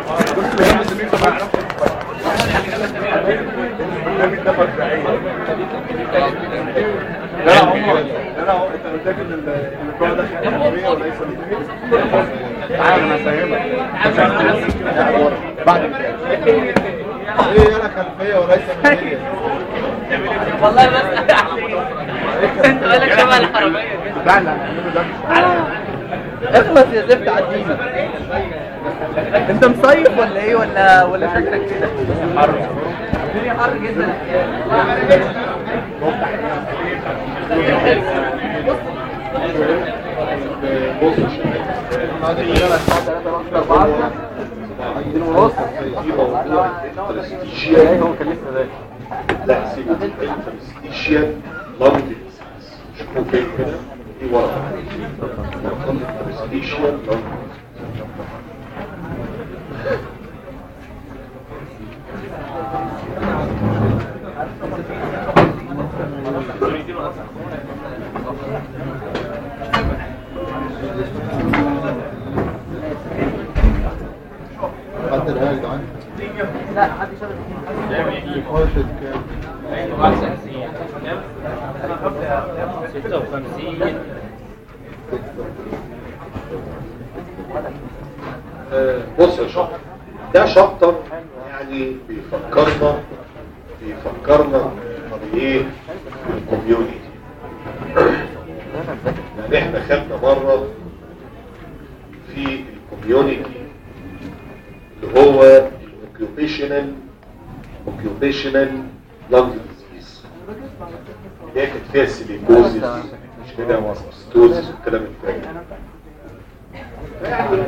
لا لا هم لا لا هو انت قلت لك ان الموضوع ده خلفيه وليس تعال انا افهمك بعد ايه انا خلفيه وليس مدنيه والله بس انت مالك شبه الحرامية لا لا نعمله ده اخلص يا زفت عدينا انت مصيف ولا ايه ولا ولا شكلك كده حر الدنيا حر جدا بص هو كان لسه ده لا سيبك الانترستيشيال لانج ديزيز شوفوا فين كده دي ورا الانترستيشيال لانج حد الهاي ده لا حد شبه واحد كام 56 آه، بص يا شاطر ده شابتر يعني بيفكرنا بيفكرنا بايه الكوميونيتي يعني احنا خدنا مره في الكوميونيتي اللي هو الاوكيوبيشنال اوكيوبيشنال لانج ديزيز اللي هي كانت فيها سيليكوزيس مش كده واسبستوزيس والكلام التاني يعني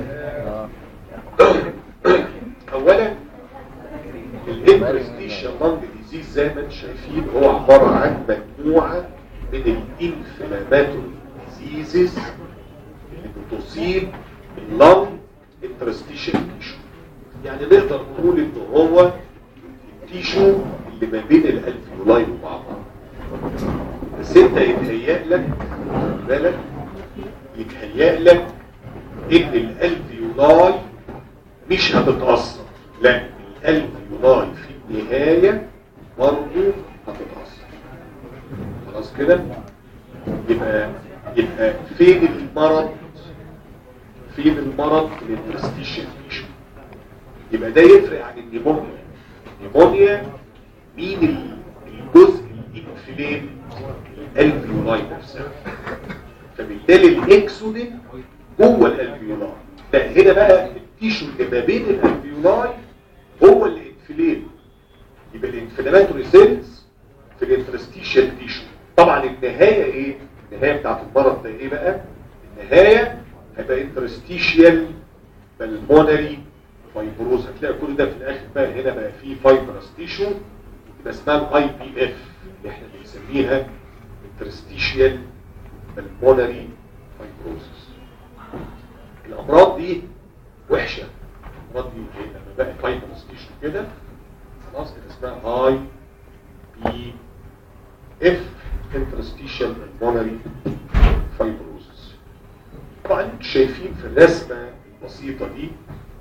اولا الانترستيشن لانج ديزيز زي ما انتم شايفين هو عباره عن مجموعه من الانفلاماتوري ديزيزز اللي بتصيب اللنج انترستيشن تيشو يعني نقدر نقول ان هو التيشو اللي ما بين الالفيولاي وبعضها بس انت يتهيأ لك خد بالك يتهيأ لك ان الالفيولاي مش هتتأثر لا الالفيولاي في النهاية برضه هتتأثر خلاص كده يبقى يبقى فين المرض فين المرض في الانترستيشن تيشو يبقى ده يفرق عن النيمونيا النيمونيا مين ال- الجزء الانفلام الالفيولاي نفسها فبالتالي الاكسودين جوه الالفيولاي لا هنا بقى التيشو اللي ما بين الالفيولاي هو اللي انفلام يبقى الانفلاماتوري سيلز في الانترستيشال تيشو طبعا النهايه ايه النهايه بتاعت المرض ده ايه بقى النهايه هيبقى انترستيشال بالمونري فايبروز هتلاقي كل ده في الاخر بقى هنا بقى فيه فايبرس تيشو يبقى اسمها الاي بي اف اللي احنا بنسميها انترستيشال بالمونري فايبروزس الامراض دي وحشه الامراض دي لما بقى فايبرس تيشو كده خلاص كده اسمها اي بي اف انترستيشال بالمونري فايبروزس طبعا انتوا شايفين في الرسمه البسيطه دي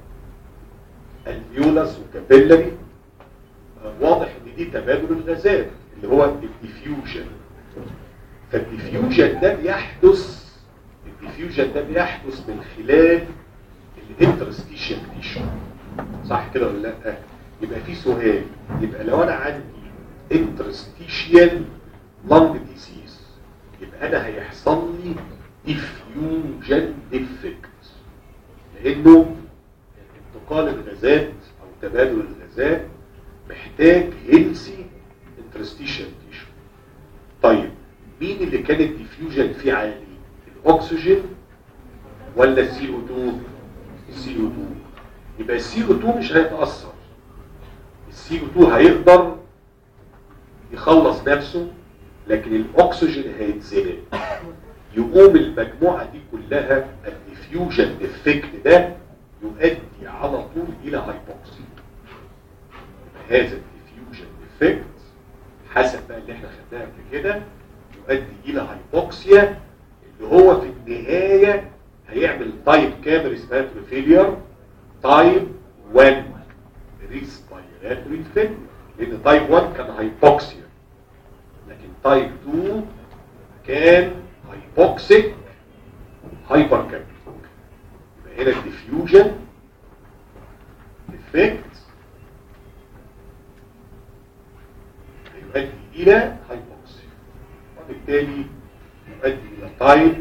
الفيولاس وكابيلاري آه، واضح ان دي تبادل الغازات اللي هو الديفيوجن فالديفيوجن ده بيحدث الديفيوجن ده بيحدث من خلال الانترستيشن تيشو صح كده ولا لا يبقى في سؤال يبقى لو انا عندي انترستيشيال لانج ديزيز يبقى انا هيحصل لي ديفيوجن ديفكت لانه انتقال الغازات او تبادل الغازات محتاج هيلسي انترستيشن تيشو طيب مين اللي كان الديفيوجن فيه عالي الاكسجين ولا السي او 2 السي او 2 يبقى السي او 2 مش هيتاثر السي او 2 هيقدر يخلص نفسه لكن الاكسجين هيتزنق يقوم المجموعه دي كلها الديفيوجن ديفكت ده يؤدي على طول الى هايبوكسي هذا الديفيوجن ديفكت حسب بقى اللي احنا خدناه قبل كده يؤدي الى هايبوكسيا اللي هو في النهايه هيعمل تايب كام ريسبيراتوري فيلير تايب 1 ريسبيراتوري فيلير لان تايب 1 كان هايبوكسيا لكن تايب 2 كان هايبوكسيك هايبر كابتوك يبقى هنا الديفيوجن افكت هيؤدي الى هايبوكسيا وبالتالي يؤدي الى تايب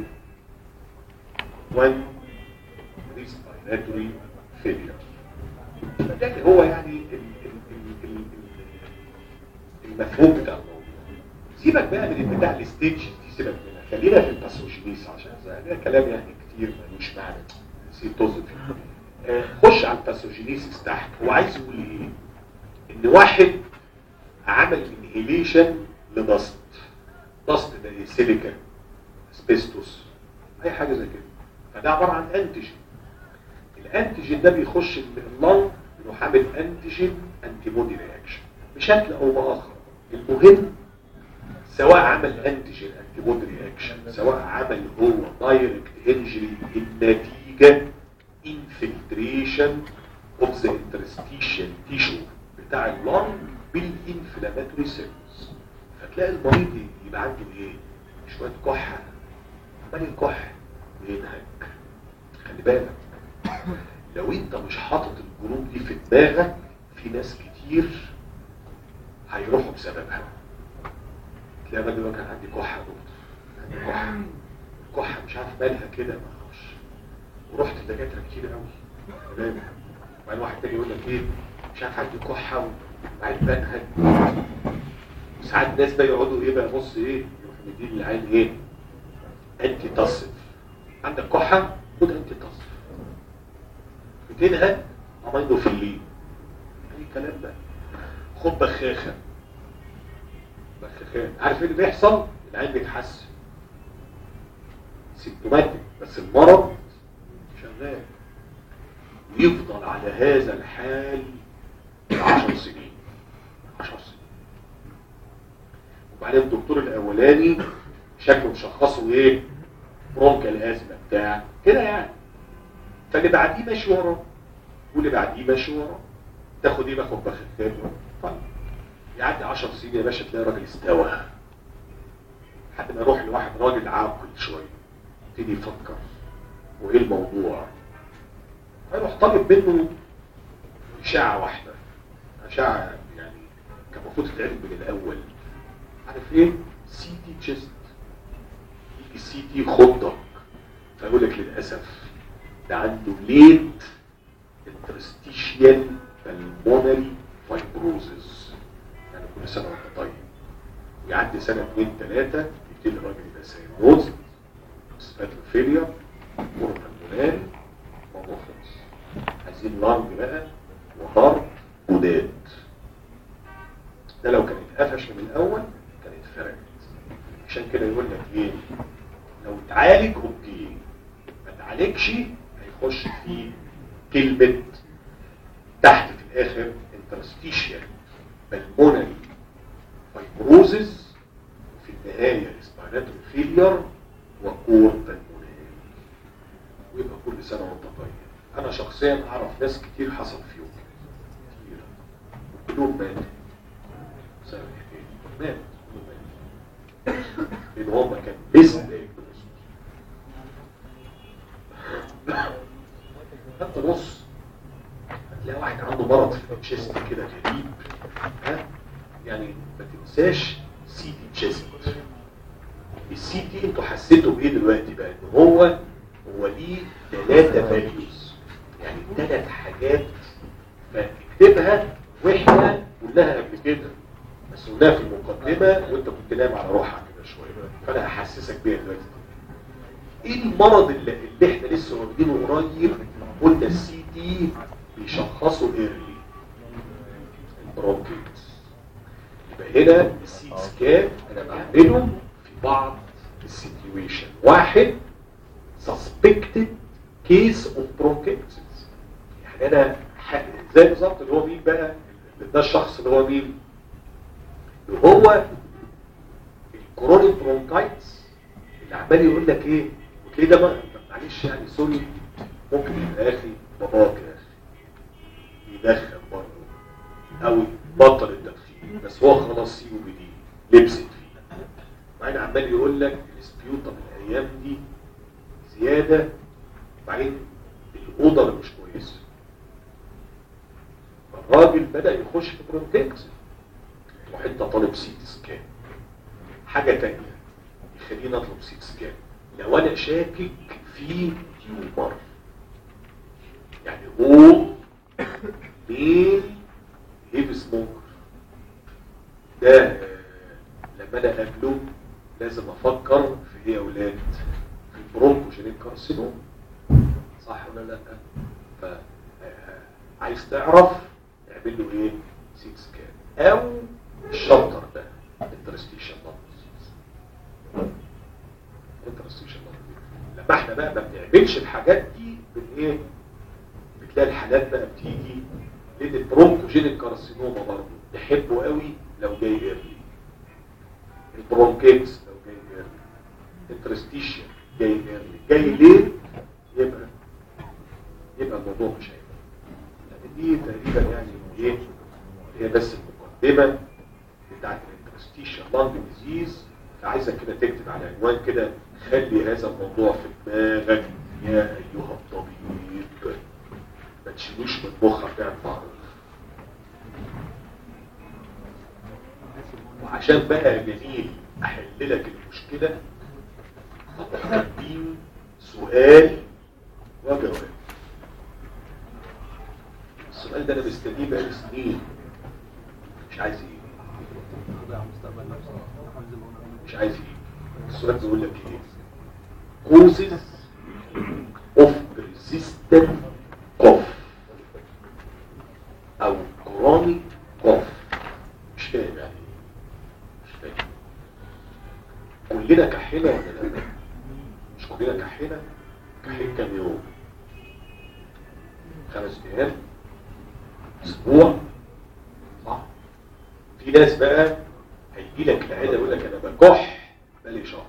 1 ريسبيراتوري فيلير فده هو يعني ال- ال- ال- ال- ال- المفهوم بتاع الموضوع سيبك بقى من البتاع الستيج دي سيبك منها خلينا في الباثوجينيس عشان ده كلام يعني كتير ملوش معنى نسيت توصل فيه آه، خش على الباثوجينيسيس تحت هو عايز يقول ايه ان واحد عمل انهيليشن لضغط ضغط ده ايه سيليكا سبيستوس اي حاجه زي كده فده عباره عن انتيجين الانتيجين ده بيخش اللنج انه حامل انتيجين انتي بودي رياكشن بشكل او باخر المهم سواء عمل انتيجين انتي بودي رياكشن سواء عمل هو دايركت انجري النتيجه انفلتريشن اوف ذا انترستيشن تيشو بتاع اللنج بالانفلاماتوري سيلز فتلاقي المريض يبقى عنده ايه شويه كحه عمال الكح بينهك خلي بالك لو انت مش حاطط الجروب دي في دماغك في ناس كتير هيروحوا بسببها تلاقي الراجل يقول لك انا عندي كحه يا دكتور عندي كحه كحه مش عارف مالها كده ما اعرفش ورحت لدكاتره كتير قوي تمام وبعدين واحد تاني يقول لك ايه مش عارف عندي كحه وبعدين بنهج ساعات ناس بقى يقعدوا ايه بقى بص ايه يروح مدين العين ايه انتي تصف عندك كحه خد انتي تصف بتنهج امينو في الليل اي كلام ده خد بخاخه بخاخات عارف ايه اللي بيحصل العين بيتحسن سيمتوماتيك بس المرض شغال ويفضل على هذا الحال 10 سنين 10 سنين وبعدين الدكتور الاولاني شكله مشخصه ايه برونكال ازمه بتاع كده يعني فاللي بعديه ماشي وراه واللي بعديه ماشي وراه تاخد ايه باخد بخفات طيب يعدي 10 سنين يا باشا تلاقي راجل استوى لحد ما يروح لواحد راجل عاقل شويه يبتدي يفكر وايه الموضوع هيروح طالب منه اشاعه واحده اشاعه يعني كان المفروض تتعمل من الاول عارف ايه سي تي تشيست يجي السي تي يخضك فيقول لك للاسف ده عنده ليت انترستيشيال بالمونري فايبروزز يعني كل سنه وانت طيب يعدي سنه اثنين ثلاثه يبتدي الراجل يبقى سيروز سباتل فيلير مرة المنال موضوع خلص عايزين لانج بقى وهارت وداد ده لو كانت قفش من الاول كانت فرقت عشان كده يقول لك ايه لو اتعالج اوكي ما اتعالجش هيخش في كلمة تحت في الاخر انترستيشيال بالمونري فايبروزز وفي النهاية اسبيراتوري فيلير وكور بالمونري ويبقى كل سنة وانت طيب انا شخصيا اعرف ناس كتير حصل فيهم كده. كتير وكلهم ماتوا بسبب الحكاية دي. ماتوا كلهم ماتوا لان هم كان بس انت بص هتلاقي واحد عنده مرض في التشيست كده غريب ها يعني ما تنساش سي تي تشيست السي تي انتوا حسيتوا بايه دلوقتي بقى ان هو هو ليه ثلاثة فاليوز يعني ثلاث حاجات فاكتبها واحنا قلناها قبل كده بس قلناها في المقدمة وانت كنت نايم على روحك كده شوية فانا هحسسك بيها دلوقتي ايه المرض اللي, اللي احنا لسه واخدينه قريب قلنا السي تي بيشخصوا ايرلي البرونكيتس يبقى هنا السي سكان انا بعمله في بعض السيتويشن واحد suspected case of bronchitis يعني انا ح- زي بالظبط اللي هو مين بقى ده الشخص اللي هو مين اللي هو الكورونيك برونكايتس اللي عمال يقول لك ايه وتلاقيه ده بقى معلش يعني سوري ممكن يبقى يا اخي باباك يا اخي يدخن برضه او بطل التدخين بس هو خلاص سي او بي دي لبست فيه بعدين عمال يقول لك السبيوتم الايام دي زياده بعدين الاوضه اللي مش كويسه الراجل بدا يخش في برونكيكس تروح انت طالب سيت سكان حاجه تانية يخليني اطلب سيت سكان لو انا شاكك في تيومر يعني هو مين هيب سموكر ده آه، لما انا اقابله لازم افكر في ايه يا اولاد في البرونكوجينيك كارسينوم صح ولا لا ف آه، عايز تعرف اعمل له ايه سيت سكان او الشلتر ده انترستيشن انترستيشن لما احنا بقى ما بنعملش الحاجات دي بن ايه بتلاقي الحالات بقى بتيجي لان البرونكوجينيك كارسينوما برضه تحبه قوي لو جاي ايرلي البرونكيتس لو جاي ايرلي الترستيشن جاي ايرلي جاي ليه يبقى يبقى الموضوع مش هيبقى يعني دي تقريبا يعني ايه هي بس المقدمه بتاعت الانترستيشن لانج ديزيز عايزك كده تكتب على عنوان كده خلي هذا الموضوع في دماغك يا ايها الطبيب ما تشيلوش من مخك يعني معروف وعشان بقى جميل احل لك المشكله كاتبين سؤال وجواب السؤال ده انا مستنيه بقالي سنين مش عايز ايه مش عايز ايه السؤال بيقول لك ايه causes of persistent cough او chronic cough مش فاهم يعني ايه مش فاهم كلنا كحينا ولا لا مش كلنا كحينا كحين كام يوم خمس ايام اسبوع صح في ناس بقى هيجي لك العياده يقول لك انا بكح بقالي شهر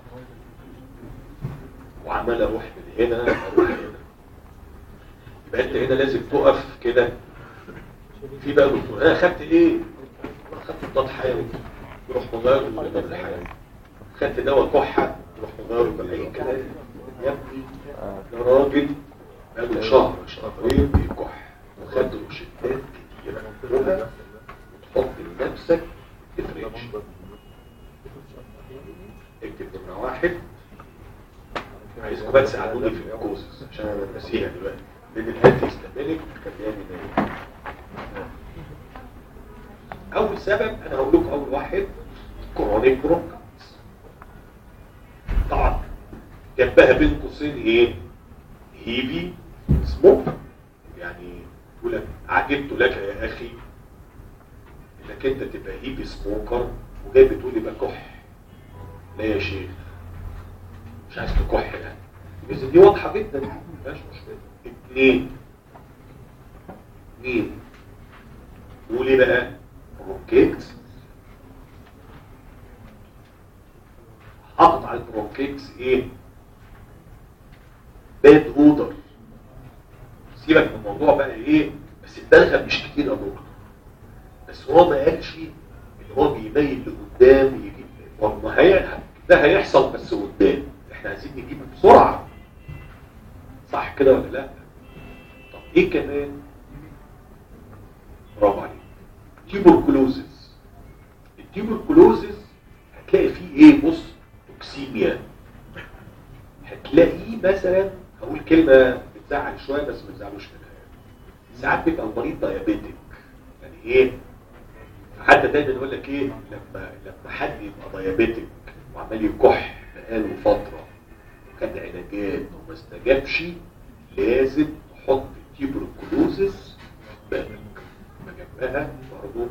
وعمال اروح من هنا اروح هنا يبقى انت هنا لازم تقف كده في بقى دكتور انا خدت ايه؟ أنا خدت مضاد حيوي يروح مغير المضاد الحيوي خدت دواء كحه يروح مغير المضاد اي كلام يا ابني ده راجل بقاله شهر شهرين بيكح وخد روشتات كتيره كلها وتحط لنفسك افريج اكتب نمرة واحد عايزكم بقى تساعدوني في الكوزز عشان انا ناسيها دلوقتي لان الحته يستملك خليها نايم اول سبب انا هقول لكم اول واحد كرونيك برونكايتس طبعا جنبها بين قوسين ايه هيفي سموك يعني يقول لك عجبت لك يا اخي انك انت تبقى هيفي سموكر وجاي بتقول لي بكح لا يا شيخ مش عايز تكح يعني بس دي واضحه جدا مفيهاش مشكله اثنين اثنين قول ايه بقى برونكيكس حاطط على البرونكيكس ايه باد اودر سيبك من الموضوع بقى ايه بس الدلغه مش كتير يا دكتور بس هو ما قالش ان هو بيميل لقدام يجيب ما هي ده هيحصل بس قدام احنا عايزين نجيب بسرعه صح كده ولا لا طب ايه كمان برافو عليك تيبركلوزز التيبركلوزز هتلاقي فيه ايه بص توكسيميا هتلاقيه مثلا هقول كلمه بتزعل شويه بس ما تزعلوش منها ساعات بيبقى المريض دايابيتك يعني ايه حتى دايما يقول لك ايه لما لما حد يبقى دايابيتك وعمال يكح بقاله فتره وخد علاجات وما استجابش لازم تحط تيبركلوزس في بالك ما جنبها برضه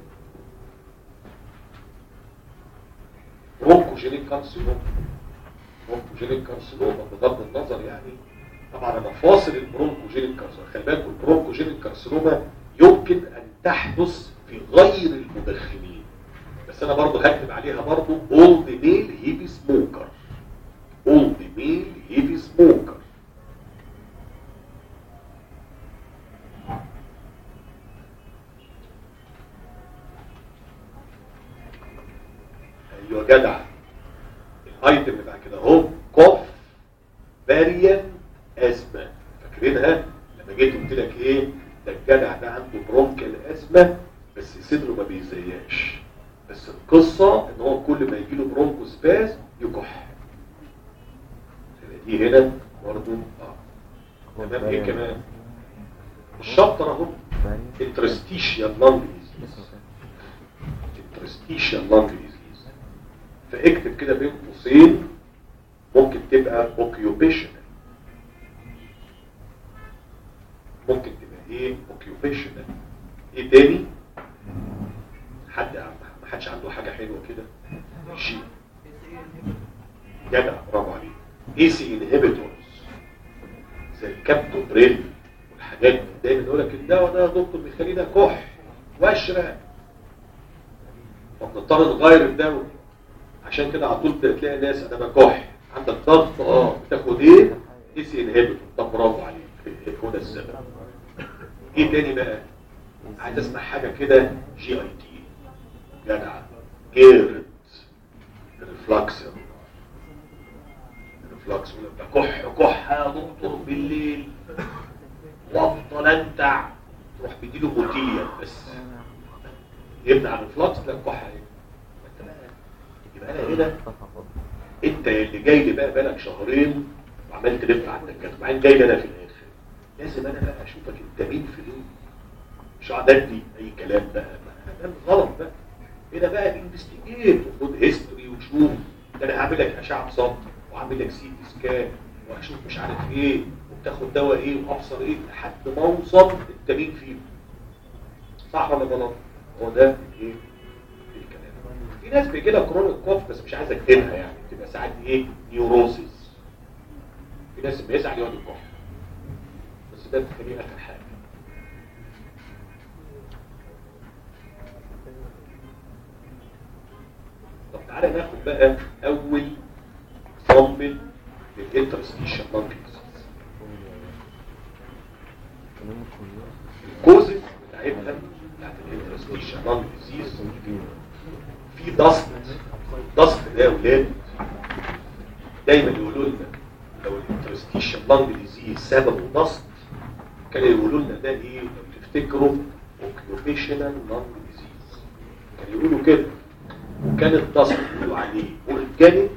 برونكوجينيك كارسينوما برونكوجينيك كارسينوما بغض النظر يعني طبعا انا فاصل البرونكوجينيك كارسينوما خلي بالكم البرونكوجينيك كارسينوما يمكن ان تحدث في غير المدخنين بس انا برضه هكتب عليها برضه اولد ميل هيفي سموكر اولد ميل هيفي سموكر جدع الايتم اللي بعد كده اهو كوف فاريان ازمه فاكرينها لما جيت قلت لك ايه ده الجدع ده عنده برونكال ازمه بس صدره ما بيزيقش بس القصه ان هو كل ما يجي له برونكوسباز يكح يبقى دي هنا برضه اه تمام ايه كمان الشابتر اهو انترستيشيال لانج ديزيز انترستيشيال لانج ديزيز فاكتب كده بين قوسين ممكن تبقى اوكيوبيشنال ممكن تبقى ايه اوكيوبيشنال ايه تاني حد ما حدش عنده حاجه حلوه كده شيء جدع برافو عليك اي سي انهبيتورز زي الكابتوبريل والحاجات دي دايما يقول لك الدواء ده يا دكتور بيخلينا كح واشرق فبنضطر نغير الدواء عشان كده على طول تلاقي ناس انا بكح عندك ضغط اه بتاخد ايه اي سي انهبيتور طب برافو عليك هو ده السبب ايه تاني بقى عايز اسمع حاجه كده جي اي تي جدع جيرد ريفلاكسر ريفلاكس كح كح يا دكتور بالليل وافضل انتع تروح بديله موتيليا بس يمنع الريفلاكس لا كح ايه يبقى انا هنا انت اللي جاي لي بقى بالك شهرين وعمال تلف على الدكاتره وبعدين جاي لي انا في الاخر لازم انا بقى اشوفك انت مين في ايه مش قاعد ادي اي كلام بقى ده غلط بقى هنا بقى انفستيجيت وخد هيستوري وشوف ده انا هعمل لك اشعه صوت وعامل لك سي تي سكان وهشوف مش عارف ايه وبتاخد دواء ايه وابصر ايه لحد ما اوصل انت مين فيهم صح ولا غلط هو ده ايه الكلام في ناس بيجي لها كرونيك كوف بس مش عايز اكتبها يعني بتبقى ساعات ايه نيوروسيس في ناس بيزعل يقعد يكح بس ده تخليه اخر حاجه طب تعالى ناخد بقى اول صمم للانترستيشن لانج الكوزز بتاعتها بتاعت الانترستيشن لانج ديزيز في ضغط ضغط ده يا ولاد دايما يقولوا لنا لو الانترستيشن لانج ديزيز سببه ضغط كانوا يقولوا لنا ده ايه لو تفتكروا اوكيوبيشنال لانج ديزيز كانوا يقولوا كده وكان الضغط بيقولوا عليه اورجانيك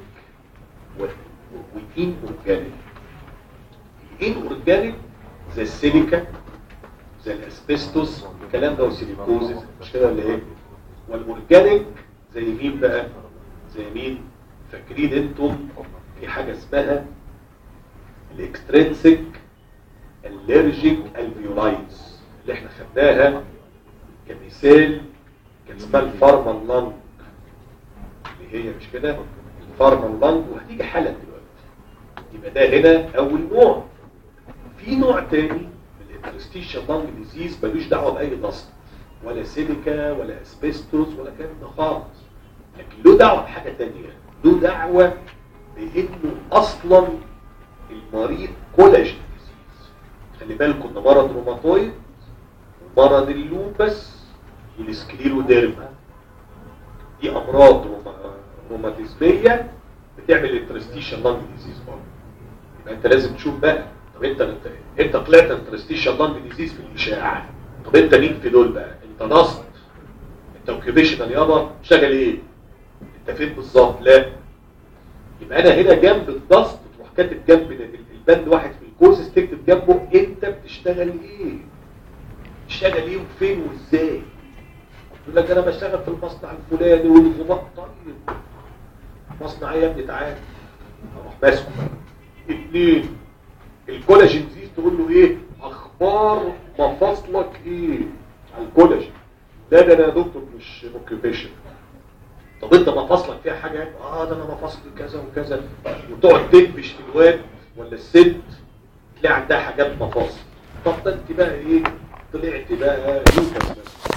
وان اورجانيك الان اورجانيك زي السيليكا زي الاسبستوس الكلام ده والسيليكوزيس مش كده ولا ايه والاورجانيك زي مين بقى زي مين فاكرين انتم في حاجه اسمها الاكسترينسيك الرجيك الفيولايتس اللي احنا خدناها كمثال كان اسمها الفارما لانج اللي هي مش كده الفارما لانج وهتيجي حالا دلوقتي يبقى ده هنا اول نوع في نوع تاني من الانترستيشن لانج ديزيز ملوش دعوه باي ضغط ولا سيليكا ولا اسبستوس ولا كلام ده خالص لكن له دعوه بحاجه تانية له دعوه بانه اصلا المريض كولاجين ديزيز خلي بالكم ده مرض روماتويد ومرض اللوبس والسكليروديرما دي امراض روما... روماتيزميه بتعمل انترستيشن لانج ديزيز برضه يبقى انت لازم تشوف بقى طب انت انت, انت طلعت انترستيشن لانج ديزيز في الاشاعه طب انت مين في دول بقى انت نصت انت اوكيبيشنال يابا شغال ايه انت فين بالظبط لا يبقى انا هنا جنب الضغط تروح كاتب جنب البند واحد في الكورسز تكتب جنبه انت بتشتغل ايه بتشتغل ايه وفين وازاي يقول لك انا بشتغل في المصنع الفلاني والغباء طيب مصنع ايه يا ابني تعالى اروح ماسكه اثنين الكولاجين دي تقول له ايه اخبار مفاصلك ايه على الكولاجين ده ده انا يا دكتور مش اوكيبيشن طب انت مفاصلك فيها حاجه اه ده انا مفاصلي كذا وكذا وتقعد تدبش في الواد ولا الست تلاقي عندها حاجات مفاصل طب ده انت بقى ايه طلعت بقى يوكس بس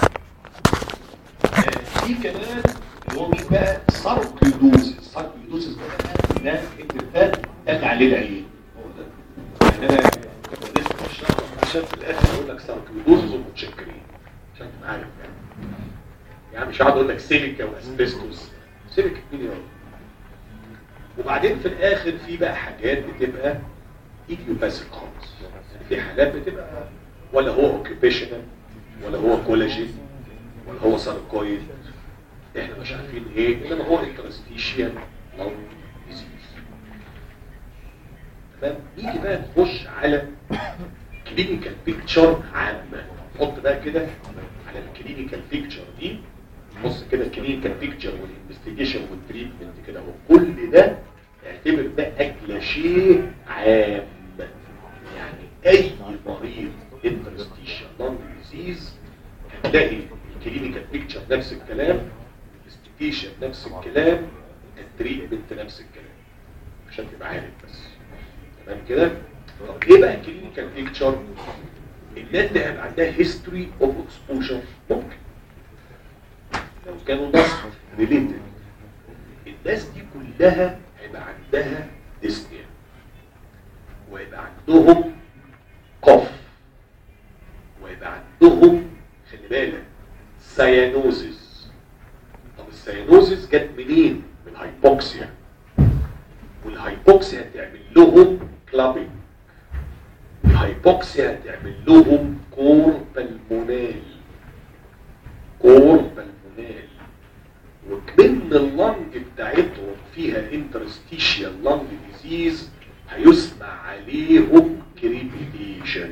في كمان اللي هو مين بقى ساركيدوزيس ساركيدوزيس بقى ده اتفاق قال عليه العين هو ده يعني انا بدرس في الشهر عشان في الاخر اقول لك ساركيدوزيس ومتشكرين عشان تبقى عارف يعني يعني مش هقعد اقول لك سيليكا واسبستوس سيبك من يوم وبعدين في الاخر في بقى حاجات بتبقى ايديوباثيك خالص يعني في حالات بتبقى ولا هو اوكيبيشنال ولا هو كولاجين ولا هو ساركويد احنا مش عارفين ايه انما هو انترستيشيال او ديزيز تمام نيجي بقى نخش على كلينيكال بيكتشر عامه نحط بقى كده على الكلينيكال بيكتشر دي بص كده الكلينيكال بيكتشر والانفستيجيشن والتريتمنت كده وكل ده اعتبر ده اكلاشيه عام يعني اي مريض انترستيشن لونج ديزيز هتلاقي الكلينيكال بيكتشر نفس الكلام الانفستيجيشن نفس الكلام التريتمنت نفس الكلام عشان تبقى عارف بس تمام كده طب ايه بقى الكلينيكال بيكتشر الناس دي هيبقى عندها هيستوري اوف اكسبوجر ممكن لو كانوا ناس ريليتد الناس دي كلها هيبقى عندها ديسنيا ويبقى عندهم قف ويبقى عندهم خلي بالك سيانوزيس طب السيانوزيس جت منين؟ من الهايبوكسيا والهايبوكسيا هتعمل لهم كلابينج الهايبوكسيا هتعمل لهم كور بالمونال كور بالمونال وكمان اللنج بتاعتهم فيها انترستيشيال لنج ديزيز هيسمع عليهم كريبيتيشن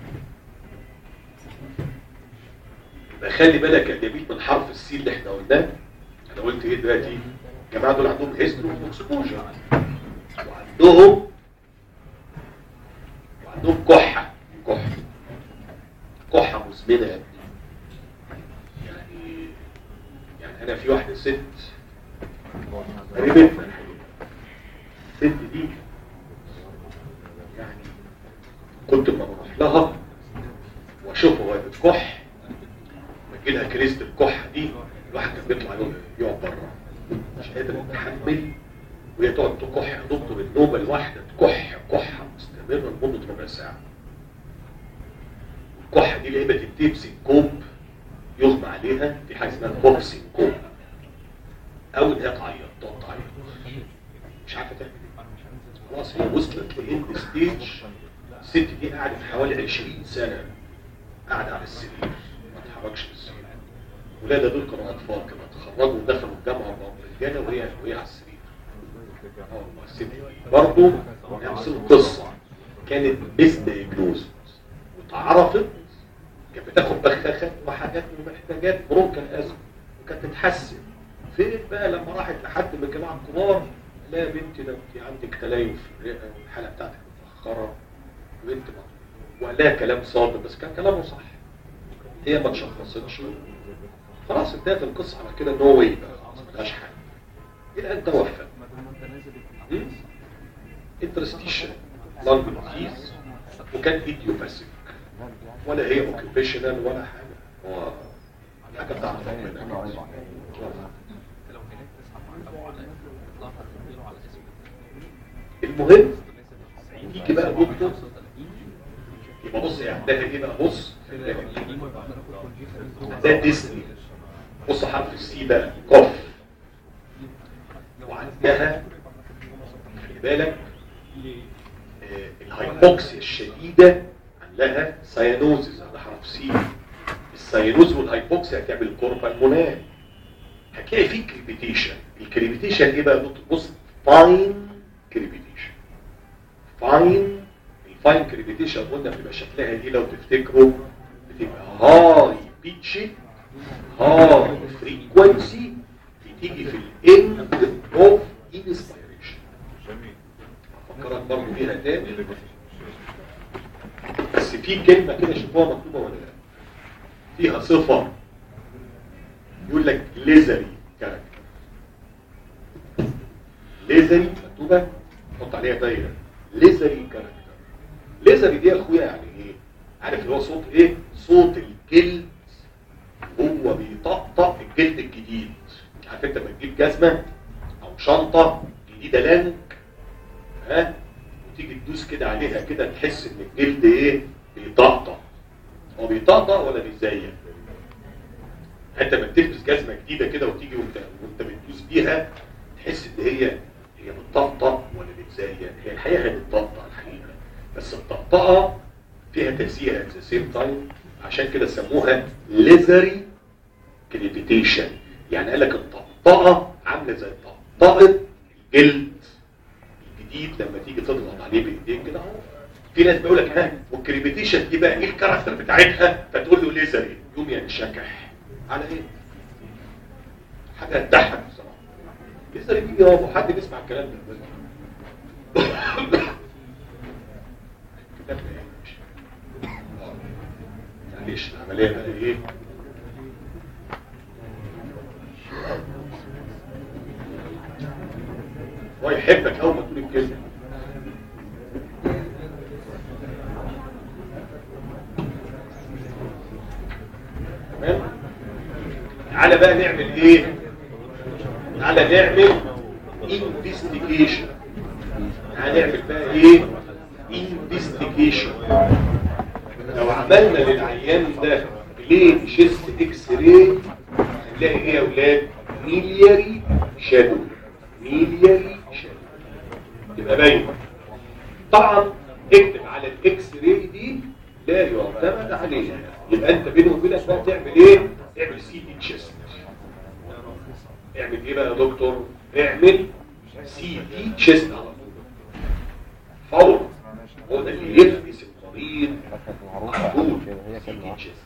يبقى خلي بالك يا جميل من حرف السي اللي احنا قلناه انا قلت ايه دلوقتي الجماعه دول عندهم هيستوري اكسبوجر وعندهم وعندهم كحه كحه كحه مزمنه يا ابني يعني يعني انا في واحده ست قريبتنا الحقيقه الست دي يعني كنت لما بروح لها واشوفها وهي بتكح بجي لها كريزه الكحه دي الواحد كان بيطلع يقعد- يقعد بره مش قادر يتحمل وهي تقعد تكح دكتور النوبه الواحده تكح كحه مستمره لمده ربع ساعه الكحه دي لا اما تنتهي بسنكوب يغمى عليها في حاجه اسمها كوب سنكوب او انها تعيط تقعد تعيط مش عارفه تعمل ايه خلاص هي وصلت لاند ستيج الست دي قعدت حوالي 20 سنه قاعده على السرير ما تتحركش من السرير ولادها دول كانوا اطفال كانوا اتخرجوا ودخلوا الجامعه وبقوا رجاله وهي وهي على السرير اه والله الست دي برضه نفس القصه كانت مس دايجنوز واتعرفت كانت بتاخد بخاخات وحاجات ومحتاجات برونكال ازمه وكانت تتحسن فين بقى لما راحت لحد من الجماعه الكبار لا يا بنتي ده انت عندك تليف في الرئه والحاله بتاعتك متاخره وانت ما وقال لها كلام صادق بس كان كلامه صح هي ما تشخصتش خلاص انتهت القصه على كده نو واي بقى خلاص ملهاش حل الى ان توفى انترستيشن لانج ديزيز وكان ايديوباثيك ولا هي اوكيبيشنال ولا حاجه هو حاجه بتاعت ربنا المهم يجي بقى دكتور يبقى بص يعني ده ايه بقى بص ده ديسني بص حرف السي بقى كف وعندها خلي بالك آه، الهايبوكسيا الشديدة عندها سيانوزيس على حرف سي السيانوز والهايبوكسيا هتعمل كوربا المونال هتلاقي فيه كريبيتيشن الكريبيتيشن ايه بقى نقطة بص فاين كريبيتيشن فاين الفاين كريبيتيشن قلنا بيبقى شكلها ايه لو تفتكروا بتبقى هاي بيتش هاي فريكوانسي بتيجي في الاند اوف انسبيريشن افكرك برضه بيها تاني بس في كلمه كده شوفوها مكتوبه ولا لا فيها صفه يقول لك ليزري كاركتر ليزري مكتوبه حط عليها دايره ليزري كاركتر ليزري دي يا اخويا يعني ايه عارف اللي هو صوت ايه صوت الجلد هو بيطقطق الجلد الجديد عارف انت لما تجيب جزمه او شنطه جديده لانك ها وتيجي تدوس كده عليها كده تحس ان الجلد ايه بيطقطق هو بيطقطق ولا بيزين انت لما بتلبس جزمه جديده كده وتيجي وانت وانت بتدوس بيها تحس ان هي هي بتطقطق ولا بتزين هي الحقيقه هي بتطقطق الحقيقه بس الطقطقه فيها تزييق ات ذا سيم تايم عشان كده سموها ليزري كريبيتيشن يعني قال لك الطقطقه عامله زي طقطقه الجلد الجديد لما تيجي تضغط عليه بايديك كده اهو في ناس بيقول لك ها والكريبيتيشن دي بقى ايه الكاركتر بتاعتها فتقول له ليزري يقوم ينشكح على ايه؟ حاجه تضحك بصراحه ليزري دي هو حد بيسمع الكلام ده كتاب ايه معلش العمليه بقى ايه هو يحبك اول ما تقول الكلمه تمام تعالى بقى نعمل ايه تعالى نعمل انفستيجيشن تعالى نعمل بقى ايه انفستيجيشن لو عملنا للعيان ده ليه شيست اكس راي هنلاقي ايه يا اولاد ميلياري شادو ميلياري شادو تبقى باين طبعا اكتب على الاكس راي دي لا يعتمد عليها يبقى انت بينه وبينك بقى تعمل ايه اعمل سي تي تشيست اعمل ايه بقى يا دكتور اعمل سي تي تشيست على طول فورا هو ده اللي يفلس المريض على طول سي تي تشيست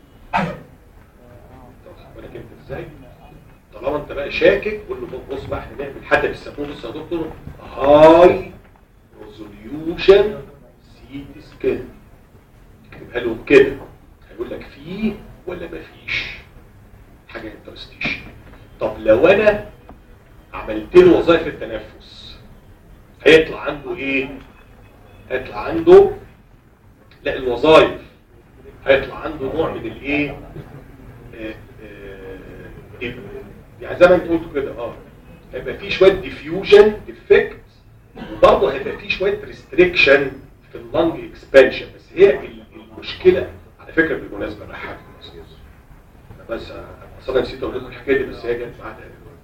بالك انت ازاي طالما انت بقى شاكك قول له بص بقى احنا نعمل حتى بيسموه بص يا دكتور هاي ريزوليوشن سي تي سكان اكتبها لهم كده هيقول لك فيه ولا مفيش حاجه انترستيشن طب لو انا عملت له وظائف التنفس هيطلع عنده ايه هيطلع عنده لا الوظائف هيطلع عنده نوع من الايه آه، آه، يعني زي ما انت قلت كده اه هيبقى في شويه ديفيوجن افكت وبرضه هيبقى في شويه ريستريكشن في اللنج اكسبانشن بس هي المشكله على فكره بالمناسبه ضحكني انا بس اصل انا نسيت اقول لكم الحكايه دي بس هي جت معانا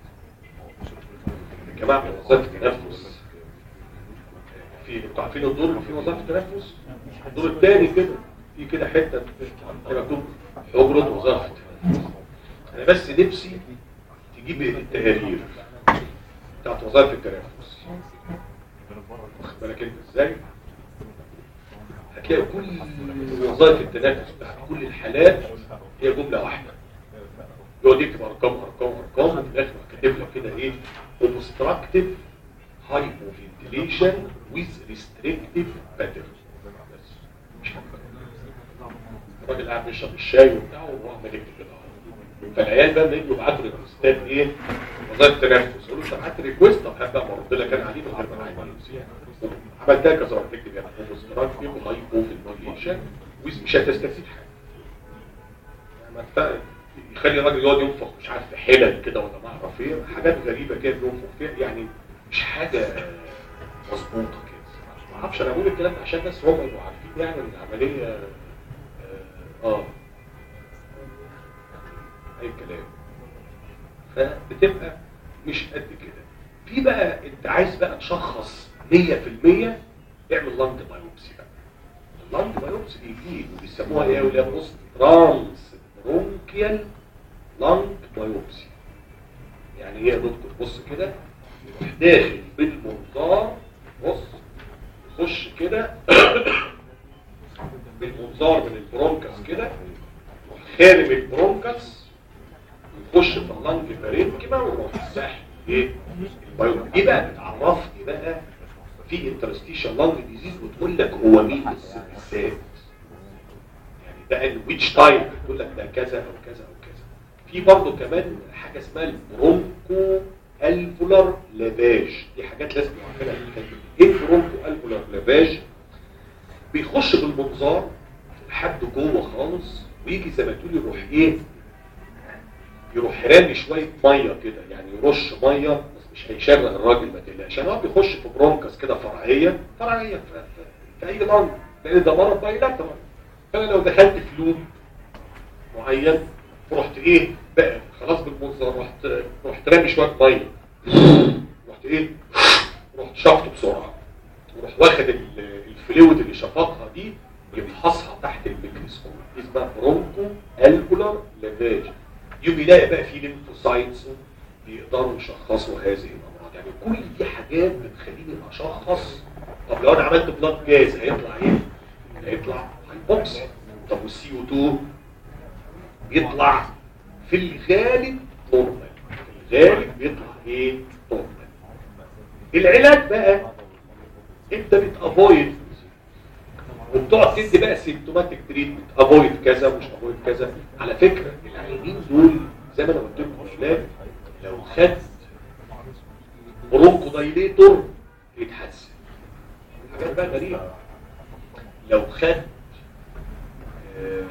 يا جماعه من وظائف التنفس في انتوا عارفين الدور في وظائف التنفس الدور الثاني كده في كده حته كده مكتوب حجره وظائف التنفس انا بس نفسي تجيب التهارير بتاعت وظائف التنفس واخد بالك انت ازاي هتلاقي كل وظائف التنفس بتاعت كل الحالات هي جمله واحده يقعد يكتب ارقام ارقام ارقام وفي الاخر كاتب لك كده ايه obstructive hypoventilation with restrictive pattern بس مش أكتر. الراجل قاعد بيشرب الشاي وبتاعه وهو عمال يكتب كده أهو. فالعيال بقى لما يجوا يبعتوا ريكوستات ايه وظائف تنفس يقولوا انت بعت ريكوست طب هبقى برد لك انا عليه من غير ما انا عايز عملتها كذا مره تكتب يعني obstructive hypoventilation with مش هتستفيد حاجه ما انت يخلي الراجل يقعد ينفخ مش عارف في حلل كده ولا ما اعرف ايه حاجات غريبه كده بينفخ فيها يعني مش حاجه مظبوطه كده ما اعرفش انا بقول الكلام ده عشان بس هم يبقوا عارفين يعني ان العمليه اه, آه. اي كلام فبتبقى مش قد كده في بقى انت عايز بقى تشخص 100% اعمل لانج بايوبسي بقى اللانج بايوبسي بيجيب وبيسموها ايه ولا بص ترانس برونكيال لانج بايوبسي يعني ايه يا دكتور بص كده يروح داخل بالمنظار بص يخش كده بالمنظار من البرونكس كده يروح خارم البرونكس يخش في اللانج بارينكما ويروح ساحب ايه البايوبسي دي بقى بتعرفني بقى في انترستيشن لانج ديزيز وتقول لك هو مين بالذات بقى الويتش تايب تقول لك ده كذا او كذا او كذا في برضه كمان حاجه اسمها البرونكو الفولار لافاج دي حاجات لازم نعرفها ايه البرونكو الفولار لافاج بيخش بالمنظار لحد جوه خالص ويجي زي ما تقول يروح ايه يروح رامي شويه ميه كده يعني يرش ميه بس مش هيشغل الراجل ما تقلقش عشان هو بيخش في برونكس كده فرعيه فرعيه في, في, في اي لانج لان ده مرض بايلاترال فانا لو دخلت في لوب معين رحت ايه بقى خلاص بالمنظر رحت رحت رامي شويه ميه رحت ايه رحت شفطه بسرعه وراح واخد ال- الفلويد اللي شفطها دي يفحصها تحت الميكروسكوب دي اسمها برونكو الكولار لافاج يوم يلاقي بقى في ليمفوسايتس بيقدروا يشخصوا هذه الامراض يعني كل دي حاجات بتخليني اشخص طب لو انا عملت بلاد جاز هيطلع ايه؟ هيطلع هايبوكسيا طب والسي او 2 بيطلع في الغالب نورمال في الغالب بيطلع ايه؟ نورمال العلاج بقى انت بتافويد وبتقعد تدي بقى سيمتوماتيك تريتمنت افويد كذا مش افويد كذا على فكره العيانين دول زي ما انا قلت لكم فلان لو خد برونكو دايليتور يتحسن حاجات بقى غريبه لو خد آه،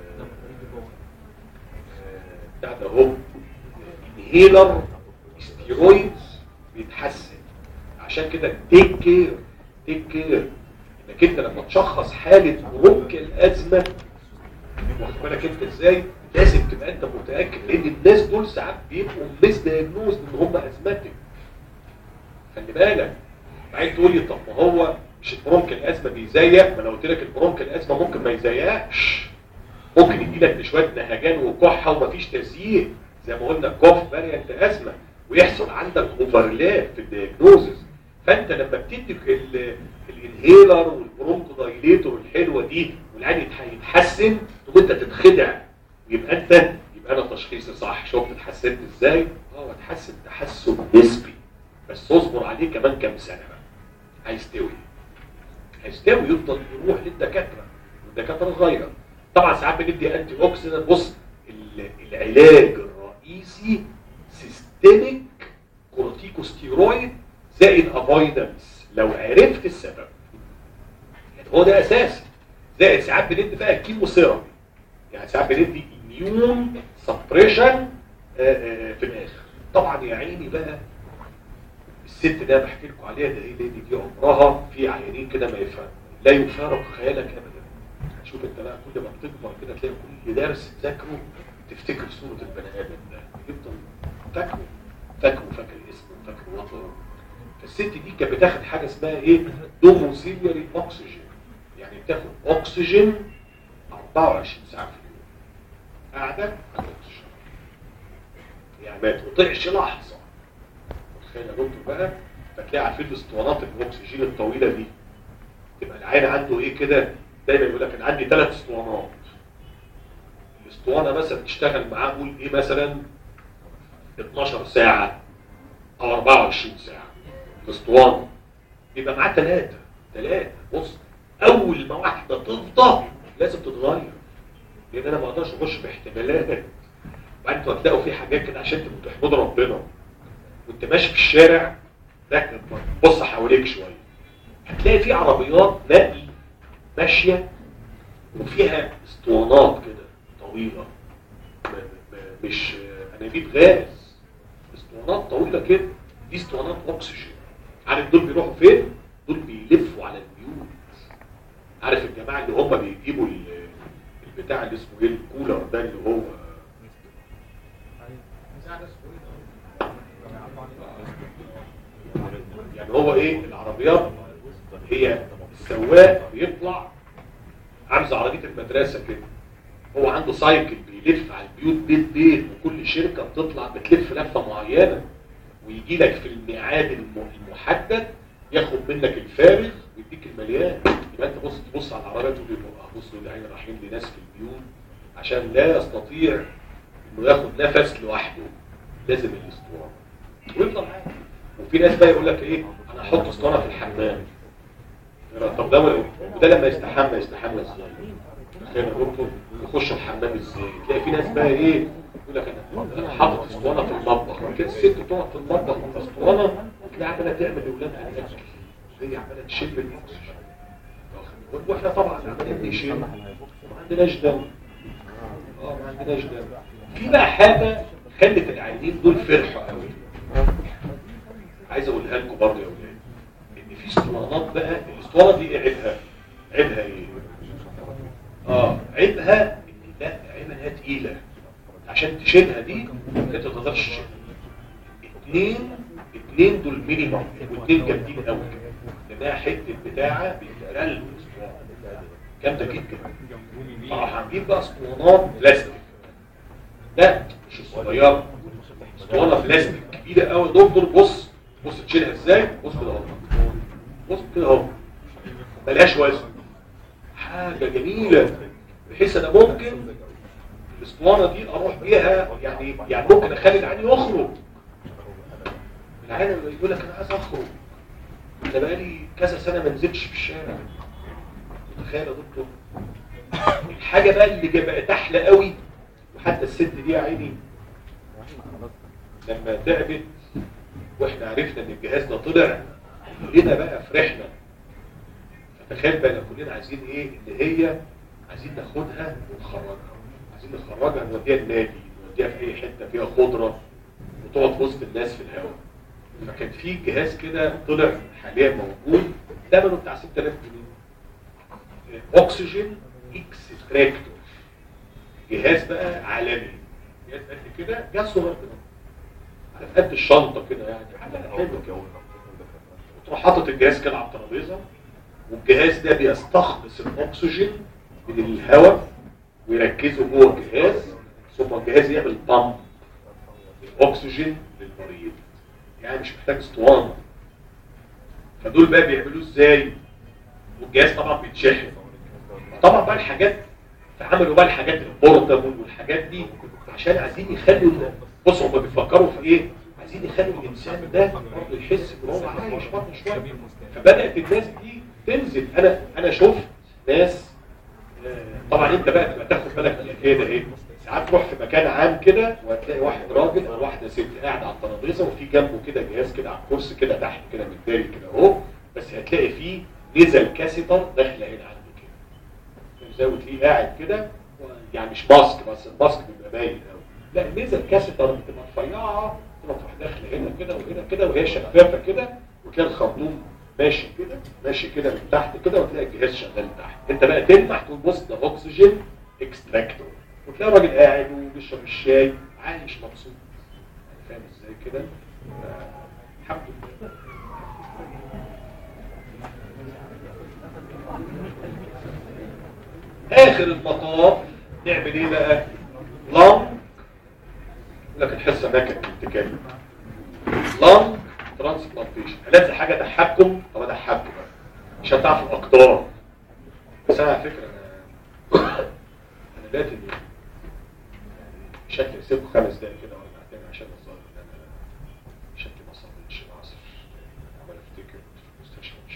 آه، بتاع ده هو انهيلر ستيرويدز بيتحسن عشان كده تيك كير تيك كير انك انت لما تشخص حاله برونك الازمه واخد بالك انت ازاي لازم تبقى انت متاكد لان الناس دول ساعات بيبقوا مس دايجنوز ان هم ازماتيك خلي بالك بعدين تقول لي طب ما هو مش البرونك الازمه بيزيق ما انا قلت لك البرونك الازمه ممكن ما يزيقش ممكن يجي لك شويه نهجان وكحه ومفيش تزييق زي ما قلنا كوف فاريانت ازمه ويحصل عندك اوفرلاب في الدياجنوزز فانت لما بتدي ال- الانهيلر والبرونكو دايليتور الحلوه دي والعين يتح- يتحسن تقوم انت تتخدع يبقى انت يبقى انا تشخيصي صح شفت اتحسنت ازاي؟ اه اتحسن تحسن نسبي بس اصبر عليه كمان كام سنه بقى هيستوي هيستوي يفضل يروح للدكاتره والدكاتره صغيره طبعا ساعات بندي انتي اوكسيدنت بص ال- العلاج الرئيسي سيستميك كورتيكوستيرويد زائد افويدنس لو عرفت السبب يعني هو ده اساسي زائد ساعات بندي بقى كيمو ثيرابي يعني ساعات بندي اميون سبريشن في الاخر طبعا يا عيني بقى الست ده بحكي لكم عليها ده ايه لان دي عمرها في عيانين كده ما يفهم لا يفارق خيالك ابدا شوف انت بقى كل ما بتكبر كده تلاقي كل درس تذاكره تفتكر صوره البني ادم ده يفضل فاكره فاكره فاكر اسمه فاكر وطنه فالست دي كانت بتاخد حاجه اسمها ايه دوموسيلياري اوكسجين يعني بتاخد اكسجين 24 ساعه في اليوم قاعده على الاكسجين يعني ما تقطعش لحظه تخيل يا دكتور بقى فتلاقي عارفين الاسطوانات الاكسجين الطويله دي تبقى العين عنده ايه كده دايما يقول لك انا عندي ثلاث اسطوانات الاسطوانه مثلا تشتغل معاه قول ايه مثلا 12 ساعه او 24 ساعه الاسطوانه يبقى معاه ثلاثه ثلاثه بص اول ما واحده تفضى لازم تتغير لان انا ما اقدرش اخش باحتمالات وبعدين انتوا هتلاقوا في حاجات كده عشان تبقوا تحمدوا ربنا وانت ماشي في الشارع ركب بص حواليك شويه هتلاقي في عربيات نقل ماشيه وفيها اسطوانات كده طويله م- م- مش انابيب غاز اسطوانات طويله كده دي اسطوانات اكسجين عارف دول بيروحوا فين؟ دول بيلفوا على البيوت عارف الجماعه اللي هم بيجيبوا ال- البتاع اللي اسمه ايه الكولر ده اللي هو يعني هو ايه العربيات هي السواق بيطلع عامل زي عربيه المدرسه كده هو عنده سايكل بيلف على البيوت بيت بيت وكل شركه بتطلع بتلف لفه معينه ويجي لك في الميعاد الم- المحدد ياخد منك الفارغ ويديك المليان يبقى انت بص تبص على العربيات تقول له بص دول عين رايحين لناس في البيوت عشان لا يستطيع انه ياخد نفس لوحده لازم الاسطوانه ويفضل عادي وفي ناس بقى يقول لك ايه انا احط اسطوانه في الحمام طب ده وده لما يستحمى يستحمى ازاي؟ تخيل يا دكتور يخش الحمام ازاي؟ تلاقي في ناس بقى ايه يقول لك انا انا حاطط اسطوانه في المطبخ وكده الست تقعد في المطبخ بالاسطوانه وتلاقي عماله تعمل لاولادها الاكل هي عماله تشم الاكسجين واخد- واحنا طبعا عمالين نشم ما عندناش دم اه ما عندناش دم في بقى حاجه خلت العيانين دول فرحوا قوي عايز اقولها لكم برضه يا اولاد ان في اسطوانات بقى الاسطوانه دي ايه عيبها عيبها ايه اه عيبها ان لا عيبها انها تقيله عشان تشيلها دي انت ما تقدرش تشيلها اتنين اتنين دول مينيمم واتنين جامدين قوي لانها حته بتاعه بتقل جامده جدا فراح هنجيب بقى اسطوانات بلاستيك لا مش الصغيره اسطوانه بلاستيك كبيره قوي يا دكتور بص بص تشيلها ازاي بص كده اهو بص كده اهو ملهاش وزن حاجه جميله بحيث انا ممكن الاسطوانه دي اروح بيها يعني يعني ممكن اخلي العين يخرج العين يقول لك انا عايز اخرج انا بقالي كذا سنه ما نزلتش في الشارع متخيل يا دكتور الحاجه بقى اللي جا- بقت احلى قوي وحتى الست دي يا عيني لما تعبت واحنا عرفنا ان الجهاز ده طلع كلنا بقى فرحنا فتخيل بقى لو كلنا عايزين ايه اللي هي عايزين ناخدها ونخرجها عايزين نخرجها نوديها النادي نوديها في اي حته فيها خضره وتقعد وسط الناس في الهواء فكان في جهاز كده طلع حاليا موجود ثمنه بتاع 6000 جنيه اكسجين اكستراكتور جهاز بقى عالمي جهاز قد كده جهاز صغير كده على قد الشنطه كده يعني حاجه حلوه كده وتروح حاطط الجهاز كده على الترابيزه والجهاز ده بيستخلص الاكسجين من الهواء ويركزه جوه الجهاز ثم الجهاز يعمل بامب الاكسجين للمريض يعني مش محتاج اسطوانه فدول بقى بيعملوه ازاي والجهاز طبعا بيتشحن طبعا بقى الحاجات فعملوا بقى الحاجات البورتابل والحاجات دي عشان عايزين يخلوا ال- بصوا هم بيفكروا في ايه عايزين يخلوا الانسان ده برضه يحس ان هو عايش برضه شويه فبدات الناس دي تنزل انا انا شفت ناس آه، طبعا انت بقى تبقى تاخد بالك من الحكايه ده ايه ساعات تروح في مكان عام كده وهتلاقي واحد راجل او واحده ست قاعده على الترابيزه وفي جنبه كده جهاز كده على الكرسي كده تحت كده متداري كده اهو بس هتلاقي فيه نزل كاسيتر داخله هنا عنده كده فاهم ازاي وتلاقيه قاعد كده يعني مش ماسك بس الماسك بيبقى باين قوي لا نزل كاسيتر بتبقى رفيعه تروح داخله هنا كده وهنا كده وهي شفافه كده وتلاقي الخرطوم ماشي كده ماشي كده من تحت كده وتلاقي الجهاز شغال تحت انت بقى تلمح تقول بص ده اكسجين اكستراكتور وتلاقي الراجل قاعد وبيشرب الشاي عايش مبسوط يعني فاهم ازاي كده آه، الحمد لله اخر المطاف نعمل ايه بقى لانج لك الحصه ما كانت بتتكلم لانج ترانسبلانتيشن لازم حاجه تضحككم طب اضحككم بقى مش هتعرفوا الاقدار بس انا على فكره انا انا لقيت ان شكلي سيبكم خمس دقايق كده ولا تاني عشان الظاهر ان انا شكلي ما صليتش العصر عمال افتكر كنت في المستشفى مش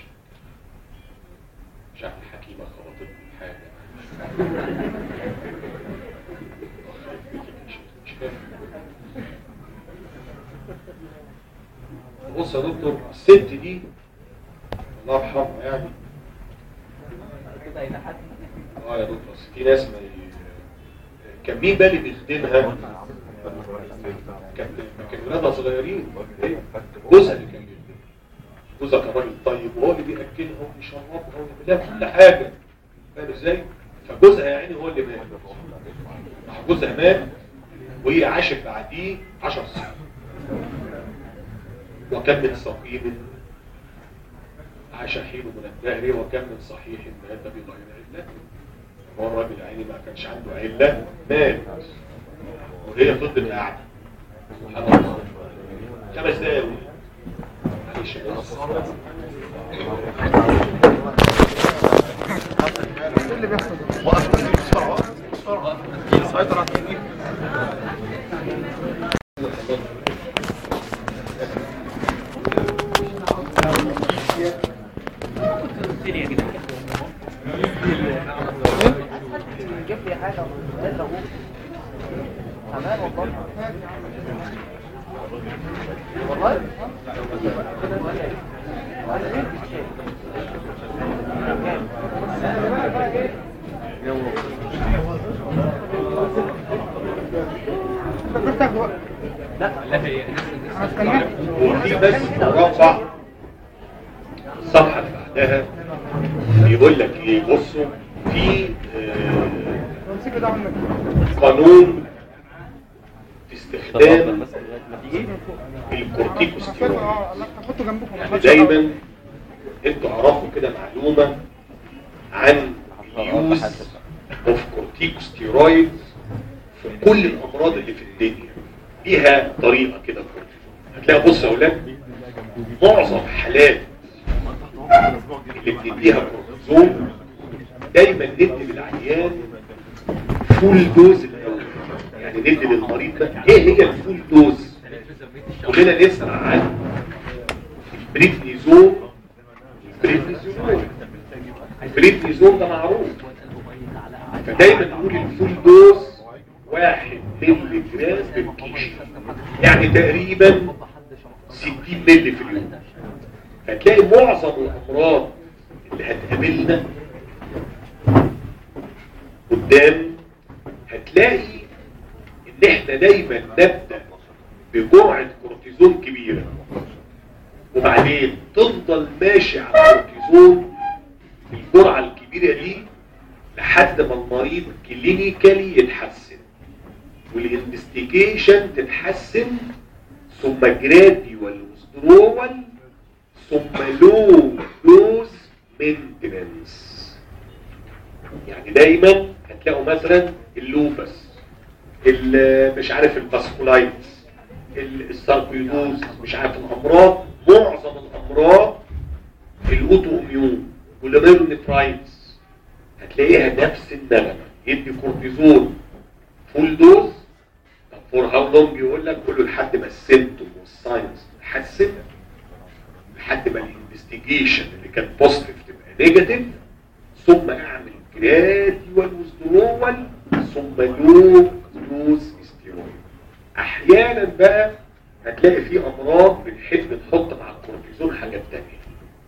مش عارف الحكيمه خبطتني حاجه مش فاهم بص يا دكتور الست دي الله يرحمها يعني كده يضحك اه يا دكتور بس في ناس ما ي... كان مين بقى اللي بيخدمها كان كان ولادها صغيرين جوزها اللي كان بيخدمها جوزها كان راجل طيب وهو اللي بياكلها وبيشربها وبيعمل لها كل حاجه فاهم ازاي؟ فجوزها يا عيني هو اللي مات راح جوزها مات وهي عاشت بعديه 10 سنين وكم من سقيم عاش حين من الدهر وكم من صحيح مات بغير علة هو الراجل يعني ما كانش عنده علة مات وهي فضلت قاعدة سبحان الله خمس دقايق معلش بس. ايه اللي بيحصل ده؟ وقف بسرعه وقف بسرعه سيطر على التكنيك جيب لي حاجه قال له تمام والله والله انا ليه بتشيل بفتح بقى لا هستناك في بس مربع الصفحة اللي بعدها بيقول لك ايه بصوا في آه، امسك ده عنك قانون استخدام الكورتيكوستيرويد يعني دايما انتوا عرفوا كده معلومة عن اليوز اوف كورتيكوستيرويد في كل الامراض اللي في الدنيا ليها طريقة كده الكورتيزون هتلاقي بص يا اولاد معظم حالات اللي بنديها كورتيزون دايما ندي للعيان فول دوز الاول يعني ندي للمريض ده ايه هي الفول دوز كلنا نسمع عن البريدنيزون البريدنيزون البريدنيزون ده معروف فدايما نقول الفول دوز واحد ملي جرام بالكيشي يعني تقريبا 60 ملي في اليوم هتلاقي معظم الامراض اللي هتقابلنا قدام هتلاقي ان احنا دايما نبدأ بجرعة كورتيزون كبيرة وبعدين تفضل ماشي على الكورتيزون الجرعة الكبيرة دي لحد ما المريض كلينيكالي يتحسن والانفستيجيشن تتحسن ثم جراديوال وسترول ثم لو دوز مينتننس يعني دايما هتلاقوا مثلا اللوبس ال- مش عارف الباسكولايتس ال- الساركويدوز مش عارف الامراض معظم الامراض الاوتو اميون والاميونيفرايتس هتلاقيها نفس النغمه يدي كورتيزون فول دوز طب فور هاو لونج يقول لك كله لحد ما السيمتوم والساينس تتحسن لحد ما الانفستيجيشن اللي كان بوزيتيف تبقى نيجاتيف ثم اعمل جراديوال وسترول ثم لو دوز ستيرويد احيانا بقى هتلاقي في امراض بنحب نحط مع الكورتيزون حاجات تانية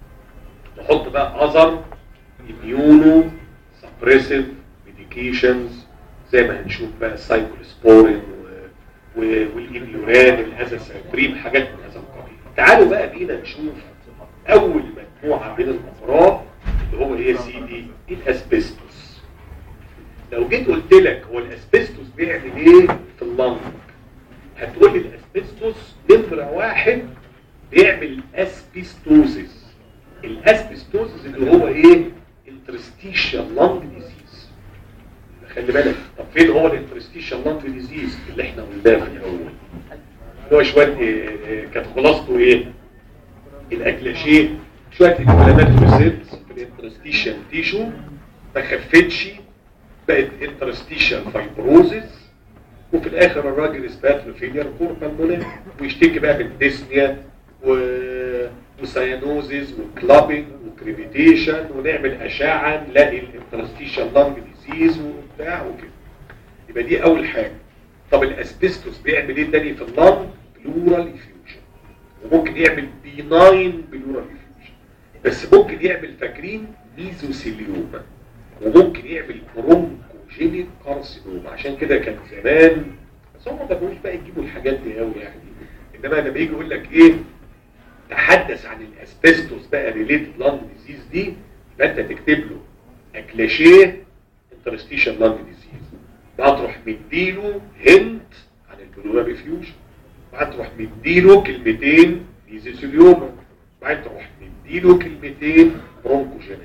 نحط بقى اذر اميونو سبريسيف ميديكيشنز زي ما هنشوف بقى السايكلوسبورين و- و- والاميوران الازاسابريم حاجات من هذا القبيل تعالوا بقى بينا نشوف اول مجموعه من الامراض اللي هو ايه يا سيدي الاسبستوس لو جيت قلت لك هو الاسبستوس بيعمل ايه في اللنج هتقول لي الاسبستوس نمره واحد بيعمل اسبستوزيس الاسبستوزيس اللي هو ايه انترستيشال لانج ديزيز خلي بالك طب فين هو الانترستيشال لانج ديزيز اللي احنا قلناه في الاول اللي هو شويه إيه إيه كانت خلاصته ايه الاكلاشيه شويه انفلامات في السيلز في الانترستيشال تيشو ما خفتش بقت انترستيشال فايبروزيس وفي الاخر الراجل اثبات له فيلير كور بالمونال ويشتكي بقى من ديسنيا و... وسيانوزيز وكلابنج وكريفيتيشن ونعمل اشعه نلاقي الانترستيشال لانج ديزيز وبتاع وكده يبقى دي اول حاجه طب الاسبستوس بيعمل ايه تاني في اللنج بلورال افيوجن وممكن يعمل بيناين بلورال افيوجن بس ممكن يعمل فاكرين ميزوسيليوما وممكن يعمل برونكوجينيك كارسينوما عشان كده كان زمان بس هم ما بقوش بقى يجيبوا الحاجات دي قوي يعني انما لما يجي يقول لك ايه تحدث عن الاسبستوس بقى ريليتد لانج ديزيز دي يبقى انت تكتب له اكلاشيه انترستيشن لانج ديزيز بعد تروح مديله هنت عن البلورال ريفيوجن بعد تروح مديله كلمتين ميزوسيليوما بعد تروح مديله كلمتين برونكوجينيك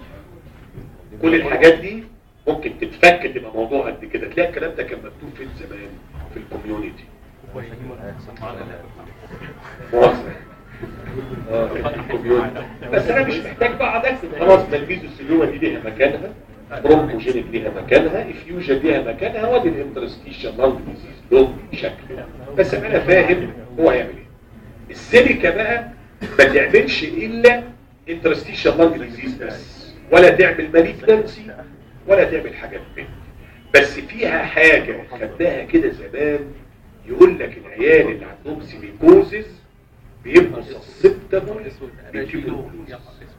كل الحاجات دي ممكن تتفك تبقى موضوع قد كده تلاقي الكلام ده كان مكتوب فين زمان في الكوميونتي مؤاخذة. آه، في الكوميونتي. بس انا مش محتاج بقى اكتب خلاص تلبيس السلومه دي ليها مكانها برونكوجينيك ليها مكانها افيوجن ليها مكانها وادي الانترستيشن لانج ديزيز له شكل بس انا فاهم هو هيعمل ايه السيليكا بقى ما تعملش الا انترستيشن لانج ديزيز بس ولا تعمل ماليجنسي ولا تعمل حاجات تانية بس فيها حاجة خدناها كده زمان يقول لك العيال اللي عندهم سيليكوزيس بيبقوا سسبتبل للتيوبركلوزيس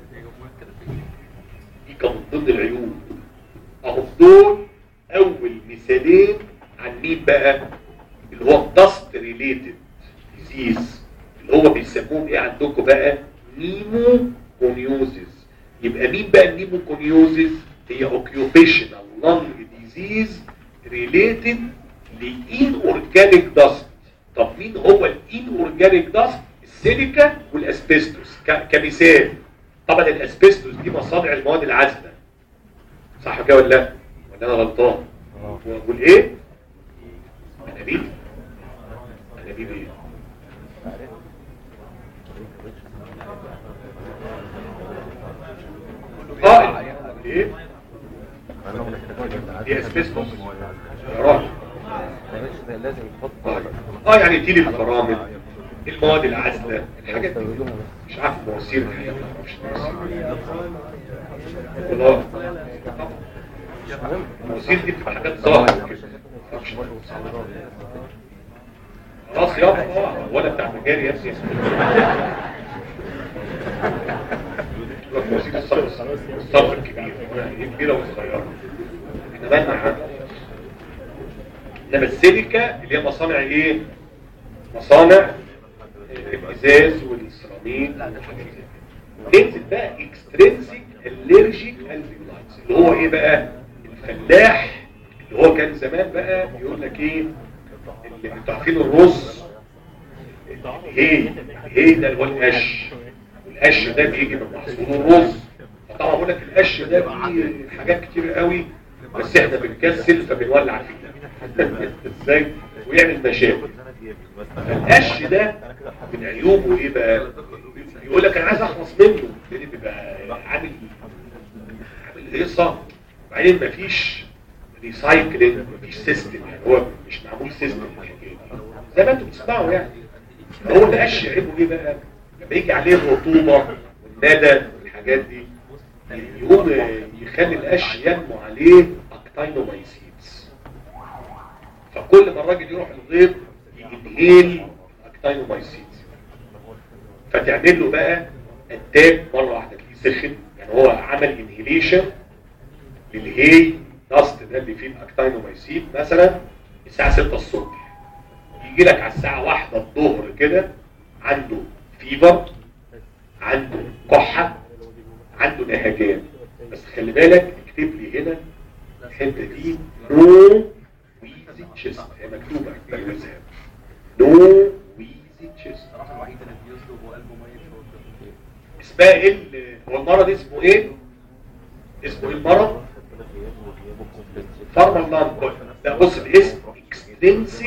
دي كان من ضمن العيوب اهو دول اول مثالين عن مين بقى اللي هو الدست ريليتد ديزيز اللي هو بيسموهم ايه عندكم بقى نيمو كونيوزيس يبقى مين بقى النيمو كونيوزيس هي occupational lung disease related لإن organic dust طب مين هو الان اورجانيك داست السيليكا والاسبستوس ك- كمثال طبعا الاسبستوس دي مصادع المواد العازله صح كده ولا لا ولا انا غلطان والايه انابيب انابيب ايه اه ايه دي اسبستوس يا راجل لازم تحط اه آه، يعني تيلي الفرامل المواد العازله الحاجات دي مش عارف مواسير الحقيقه ما اعرفش مواسير والله المواسير دي بتبقى حاجات ظاهره كده ما اعرفش خلاص يابا اه ولا بتاع مجاري يا ابني مواسير الصرف الصرف الكبير هي كبيره وصغيره احنا بالنا عنها انما السيليكا اللي هي مصانع ايه مصانع الازاز والسيراميك والحاجات دي تنزل بقى اكسترينسيك الرجيك الفيولايتس اللي هو ايه بقى الفلاح اللي هو كان زمان بقى يقول لك ايه اللي انتوا عارفين الرز هي هي ده اللي هو القش والقش ده بيجي من محصول الرز فطبعا بقول لك القش ده فيه حاجات كتير قوي بس احنا بنكسل فبنولع فيه ازاي ويعمل مشاكل القش ده من عيوبه ايه بقى يقول لك انا عايز اخلص منه لان بيبقى عامل عامل هيصه وبعدين مفيش ريسايكلينج مفيش سيستم يعني هو مش معمول سيستم الحكايه دي زي ما انتم بتسمعوا يعني هو القش عيبه ايه بقى لما يجي عليه الرطوبه والندى والحاجات دي يقوم يخلي القش ينمو عليه اكتاينومايسيتس فكل ما الراجل يروح الغيط ينهيل اكتاينومايسيتس فتعمل له بقى اتاك مره واحده تلاقيه سخن يعني هو عمل انهيليشن للهي داست ده اللي فيه الاكتاينومايسيت مثلا الساعه 6 الصبح يجي لك على الساعه 1 الظهر كده عنده فيفر عنده كحه عنده نهجان بس خلي بالك اكتب لي هنا الحته دي نو ويزي تشيست هي مكتوبه بالمذهب نو ويزي تشيست الوحيد اللي بيصلب وقلبه ميت اسمها ايه ال- هو المرض اسمه ايه اسمه ايه المرض فارما لانكول لا بص الاسم اكستنسيك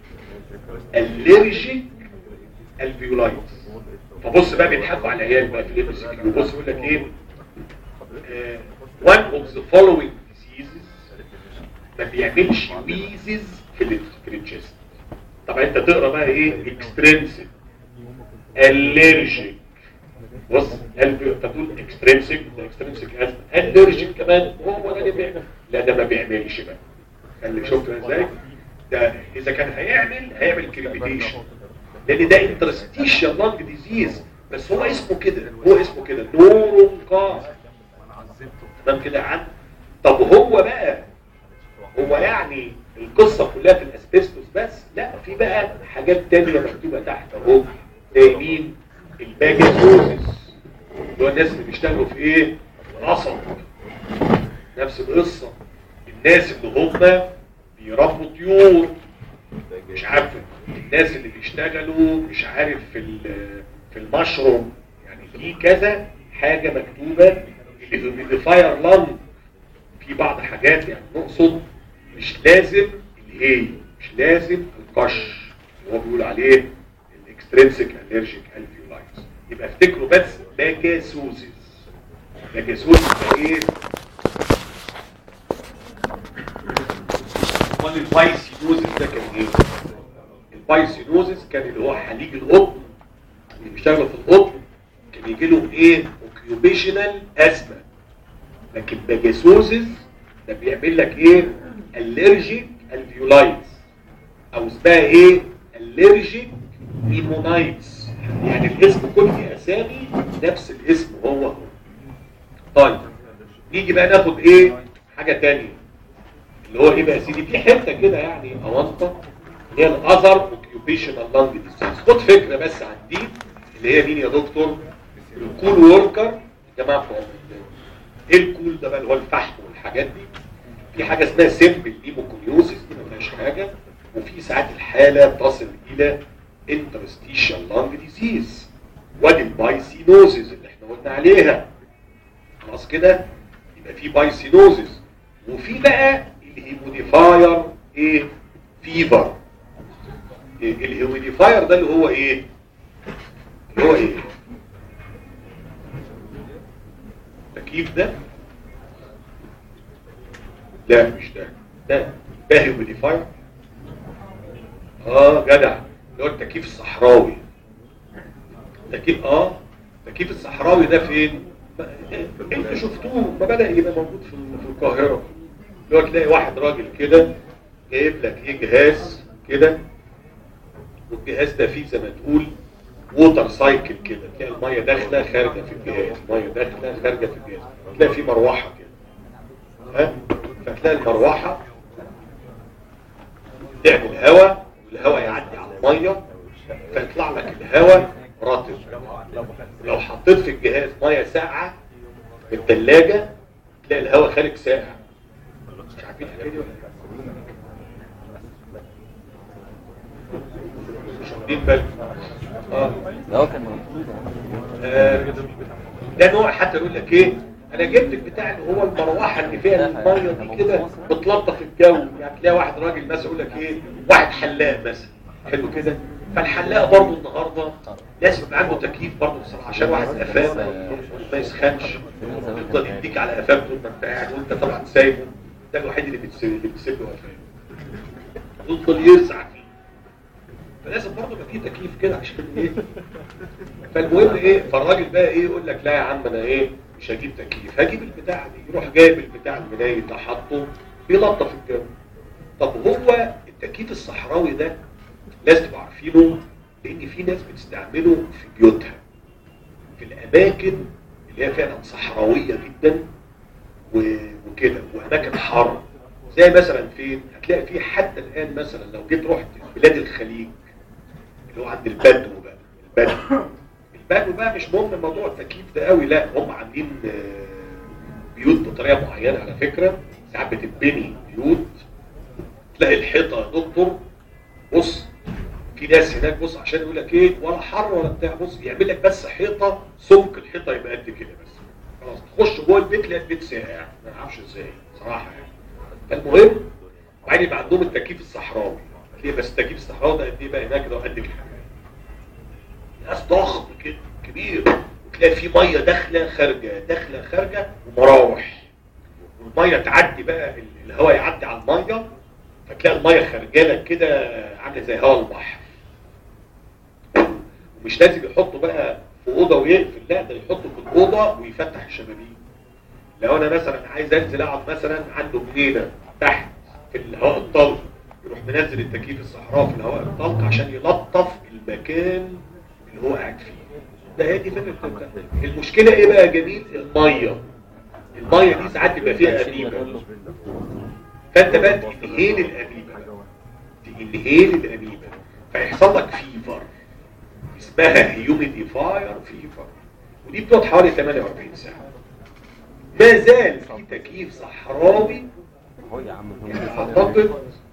الرجيك الفيولايتس فبص بقى بيضحكوا على العيال بقى في الام سي كيو بص يقول لك ايه آه، one of the following diseases ما بيعملش ويزز في ال في الجسم طبعا انت تقرا بقى ايه اكسترنسيك الرجيك بص قلب انت تقول اكسترنسيك ده اكسترنسيك ازمه الرجيك كمان هو ده اللي بيعمل لا ده ما بيعملش بقى اللي شفت ازاي ده اذا كان هيعمل هيعمل كريبيتيشن لان ده انترستيشال لانج ديزيز بس هو اسمه كده هو اسمه كده نورونكار تمام كده يا عم طب هو بقى هو يعني القصة كلها في الاسبستوس بس لا في بقى حاجات تانية مكتوبة تحت اهو زي مين الباجازوزس اللي هو الناس اللي بيشتغلوا في ايه القصب نفس القصة الناس اللي هم بيربوا طيور مش عارف الناس اللي بيشتغلوا مش عارف في ال- في المشروم يعني في كذا حاجة مكتوبة اللي بيديفاير لانج في بعض حاجات يعني نقصد مش لازم الهي مش لازم القش اللي هو بيقول عليه الاكسترنسيك الرجيك الفيولايتس يبقى افتكروا بس باجاسوزيس باجاسوزيس ده ايه امال البايسينوزيس ده كان ايه البايسينوزيس كان اللي هو حليج القطن اللي بيشتغلوا في القطن كان يجي لهم ايه اوكيوبيشنال ازمه لكن باجاسوزيس ده بيعمل لك ايه الرجيك الفيولايتس او اسمها ايه الرجيك نيمونايتس يعني الاسم كل فيه اسامي نفس الاسم هو هو طيب نيجي بقى ناخد ايه حاجه تانية اللي هو ايه بقى يا سيدي في حته كده يعني اونطه اللي هي الاذر اوكيوبيشنال لانج ديزيز خد فكره بس عن دي اللي هي مين يا دكتور الكول وركر يا جماعه بتوع ايه الكول ده بقى اللي هو الفحم والحاجات دي في حاجه اسمها سيمبل ايموكونيوزيس دي ما فيهاش حاجه وفي ساعات الحاله تصل الى انترستيشال لانج ديزيز وادي البايسينوزيز اللي احنا قلنا عليها خلاص كده يبقى في بايسينوزيز وفي بقى الهيموديفاير ايه فيفر الهيوميديفاير ده اللي هو ايه اللي هو ايه التكييف ده لا مش ده ده ده هيوميديفاير اه جدع اللي هو التكييف الصحراوي تكييف اه التكييف الصحراوي ده فين انت شفتوه ما بدأ يبقى موجود في في القاهرة اللي هو تلاقي واحد راجل كده جايب لك ايه جهاز كده والجهاز ده فيه زي ما تقول ووتر سايكل كده تلاقي الميه داخله خارجه في الجهاز الميه داخله خارجه في الجهاز تلاقي فيه مروحه كده ها فتلاقي المروحه تعمل هواء والهواء يعدي على الميه فيطلع لك الهواء رطب لو حطيت في الجهاز ميه ساقعه في الثلاجه تلاقي الهواء خارج ساقع مش عارفين الحكايه دي ولا لا؟ مش واخدين بالكم اه ده هو كان موجود آه، ده نوع حتى يقول لك ايه انا جبت البتاع اللي هو المروحه اللي فيها الميه دي كده بتلطف الجو يعني تلاقي واحد راجل مثلا يقول لك ايه واحد حلاق مثلا حلو كده فالحلاق برضه النهارده لازم يبقى عنده تكييف برضه بصراحه عشان واحد قفاه ما- ما يسخنش يفضل يديك على قفاه طول ما انت قاعد وانت طبعا سايبه ده الوحيد اللي بتسيب اللي بتسيب له قفاه يفضل يرزع فيه فلازم برضه يبقى فيه تكييف كده عشان ايه فالمهم ايه فالراجل بقى ايه يقول لك لا يا عم انا ايه مش هجيب تكييف هجيب البتاع دي يروح جايب البتاع المناي ده حاطه بيلطف الجو طب هو التكييف الصحراوي ده لازم تبقوا عارفينه لان في ناس بتستعمله في بيوتها في الاماكن اللي هي فعلا صحراويه جدا و- وكده واماكن حر زي مثلا فين هتلاقي في حتى الان مثلا لو جيت رحت بلاد الخليج اللي هو عند البدو بقى البدو البدو بقى مش مهم موضوع التكييف ده قوي لا هم عاملين آه، بيوت بطريقه معينه على فكره ساعات بتتبني بيوت تلاقي الحيطه يا دكتور بص في ناس هناك بص عشان يقول لك ايه ولا حر ولا بتاع بص يعمل لك بس حيطه سمك الحيطه يبقى قد كده بس خلاص تخش جوه البيت تلاقي البيت ساقع ما اعرفش ازاي صراحه يعني فالمهم وبعدين يبقى عندهم التكييف الصحراوي تلاقي بس التكييف الصحراوي ده قد ايه بقى هناك ده قد الحمام ناس ضخم كده كبير وتلاقي في ميه داخله خارجه داخله خارجه ومراوح والميه تعدي بقى ال- الهواء يعدي على الميه فتلاقي الميه خارجه لك كده عامله زي هواء البحر ومش لازم يحطوا بقى في اوضه ويقفل لا ده يحطوا في الاوضه ويفتح الشبابيك لو انا مثلا عايز انزل اقعد مثلا عنده جنينه تحت في الهواء الطلق يروح منزل التكييف الصحراء في الهواء الطلق عشان يلطف المكان اللي هو قاعد فيه ده هي دي فكره الت- المشكله ايه بقى يا جميل الميه الميه دي ساعات بيبقى فيها اميبا فانت بقى تنهيل الاميبا تنهيل الاميبا فيحصل لك فيفر اسمها هيوميديفاير فيفر ودي بتقعد حوالي 48 ساعه ما زال في تكييف صحراوي يعني اعتقد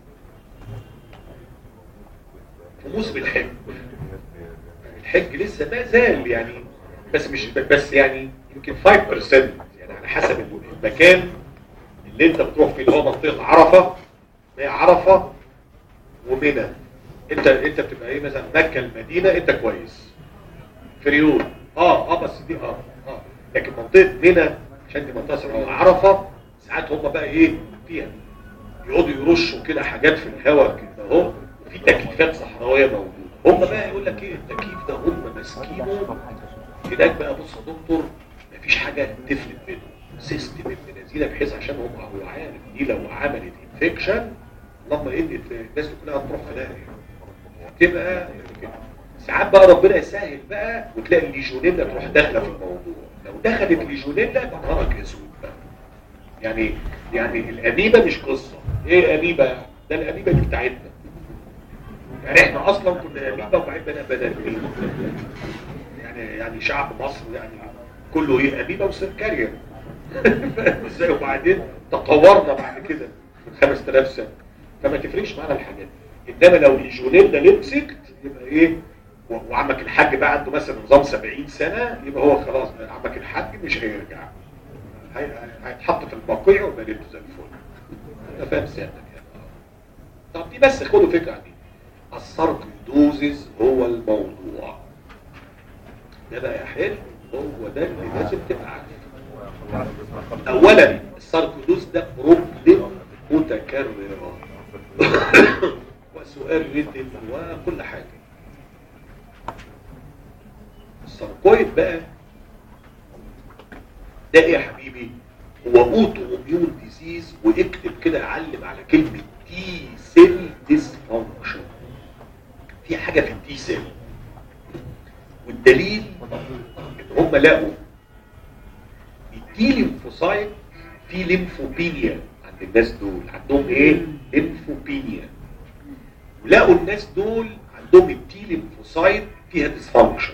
في موسم الحج الحج لسه ما زال يعني بس مش بس يعني يمكن 5% يعني على حسب المكان اللي انت بتروح فيه اللي هو منطقه عرفه هي عرفه ومنى انت انت بتبقى ايه مثلا مكه المدينه انت كويس فريون اه اه بس دي اه اه لكن منطقه منى عشان دي منطقه صحراوية عرفه ساعات هم بقى ايه فيها يقعدوا يرشوا كده حاجات في الهواء كده اهو وفي تكييفات صحراويه موجوده هم بقى يقول لك ايه التكييف ده هم ماسكينه هناك بقى بص يا دكتور مفيش حاجه تفلت منه سيستم ابن نزيله بحيث عشان هم هو عارف دي لو عملت انفكشن اللهم ان الناس كلها هتروح في داهيه تبقى كده. ساعات بقى ربنا يسهل بقى وتلاقي الليجونيلا تروح داخله في الموضوع لو دخلت ليجونيلا يبقى نهارك اسود بقى يعني يعني الاميبا مش قصه ايه اميبا ده الاميبا دي بتاعتنا يعني احنا اصلا كنا اميبا وبعدين بقينا بنادمين يعني يعني شعب مصر يعني كله ايه اميبا وسيركاريا فاهم ازاي وبعدين تطورنا بعد كده من 5000 سنه فما تفرقش معانا الحاجات دي. انما لو الجونيلا لمسكت يبقى ايه و- وعمك الحاج بقى عنده مثلا نظام 70 سنه يبقى هو خلاص بقى عمك الحاج مش هيرجع هي- هيتحط في البقيع ويبقى ليلته زي الفل انا فاهم سيادتك يعني طب دي بس خدوا فكره عن دي الساركويدوزيس هو الموضوع ده بقى يا حلو هو ده اللي لازم تبقى عارفه اولا الساركويدوز ده بروبلم متكرره وسؤال ريتم وكل حاجه الساركويد بقى ده ايه يا حبيبي هو اوتو اميون ديزيز واكتب كده علم على كلمه تي سيل ديسفانكشن في حاجه في التي سيل والدليل ان هم لقوا التي ليمفوسايت في ليمفوبينيا عند الناس دول عندهم ايه ليمفوبينيا ولقوا الناس دول عندهم التي ليمفوسايت فيها ديسفانكشن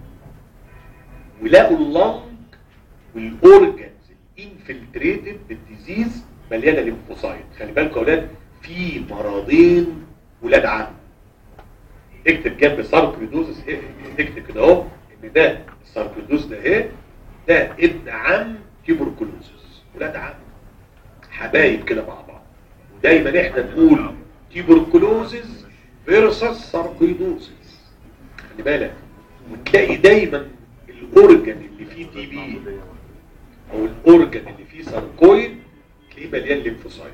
ولقوا اللنج والاورجنز الانفلتريتد بالديزيز مليانه ليمفوسايت خلي بالكم يا اولاد في مرضين ولاد عم اكتب جنب ساركويدوزس ايه اكتب كده اهو ان ده الساركويدوز ده ايه ده ابن عم تيبركلوزس ولاد عم حبايب كده مع بعض ودايما احنا نقول تيبركلوزس فيرسس ساركويدوزس خلي بالك وتلاقي دايما الاورجن اللي فيه تي بي او الاورجن اللي فيه ساركويد تلاقيه مليان ليمفوسايت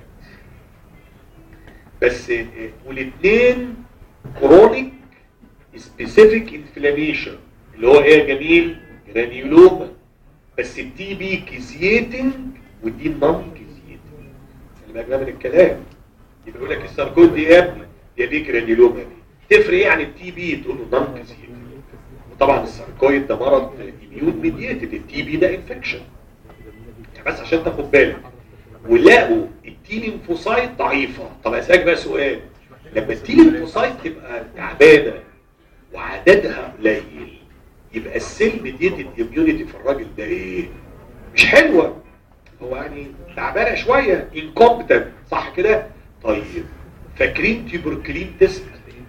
بس والاثنين كرونيك سبيسيفيك انفلاميشن اللي هو ايه يا جميل جرانيولوما بس التي بي كيزيتنج ودي نون كيزيتنج خلي بالك بقى من الكلام يبقى يقول لك الساركويد دي يا ابني دي دي جرانيولوما دي تفرق ايه عن التي بي تقول له نون كيزيتنج وطبعا الساركويد ده مرض اميون ميديتد التي بي ده انفكشن بس عشان تاخد بالك ولقوا التي ليمفوسايت ضعيفه طب اسالك بقى سؤال لما التي ليمفوسايت تبقى تعبانه وعددها قليل يبقى السيل ميديتد اميونيتي في الراجل ده ايه مش حلوه هو يعني تعبانه شويه انكومبتنت صح كده طيب فاكرين تيبركلين تيست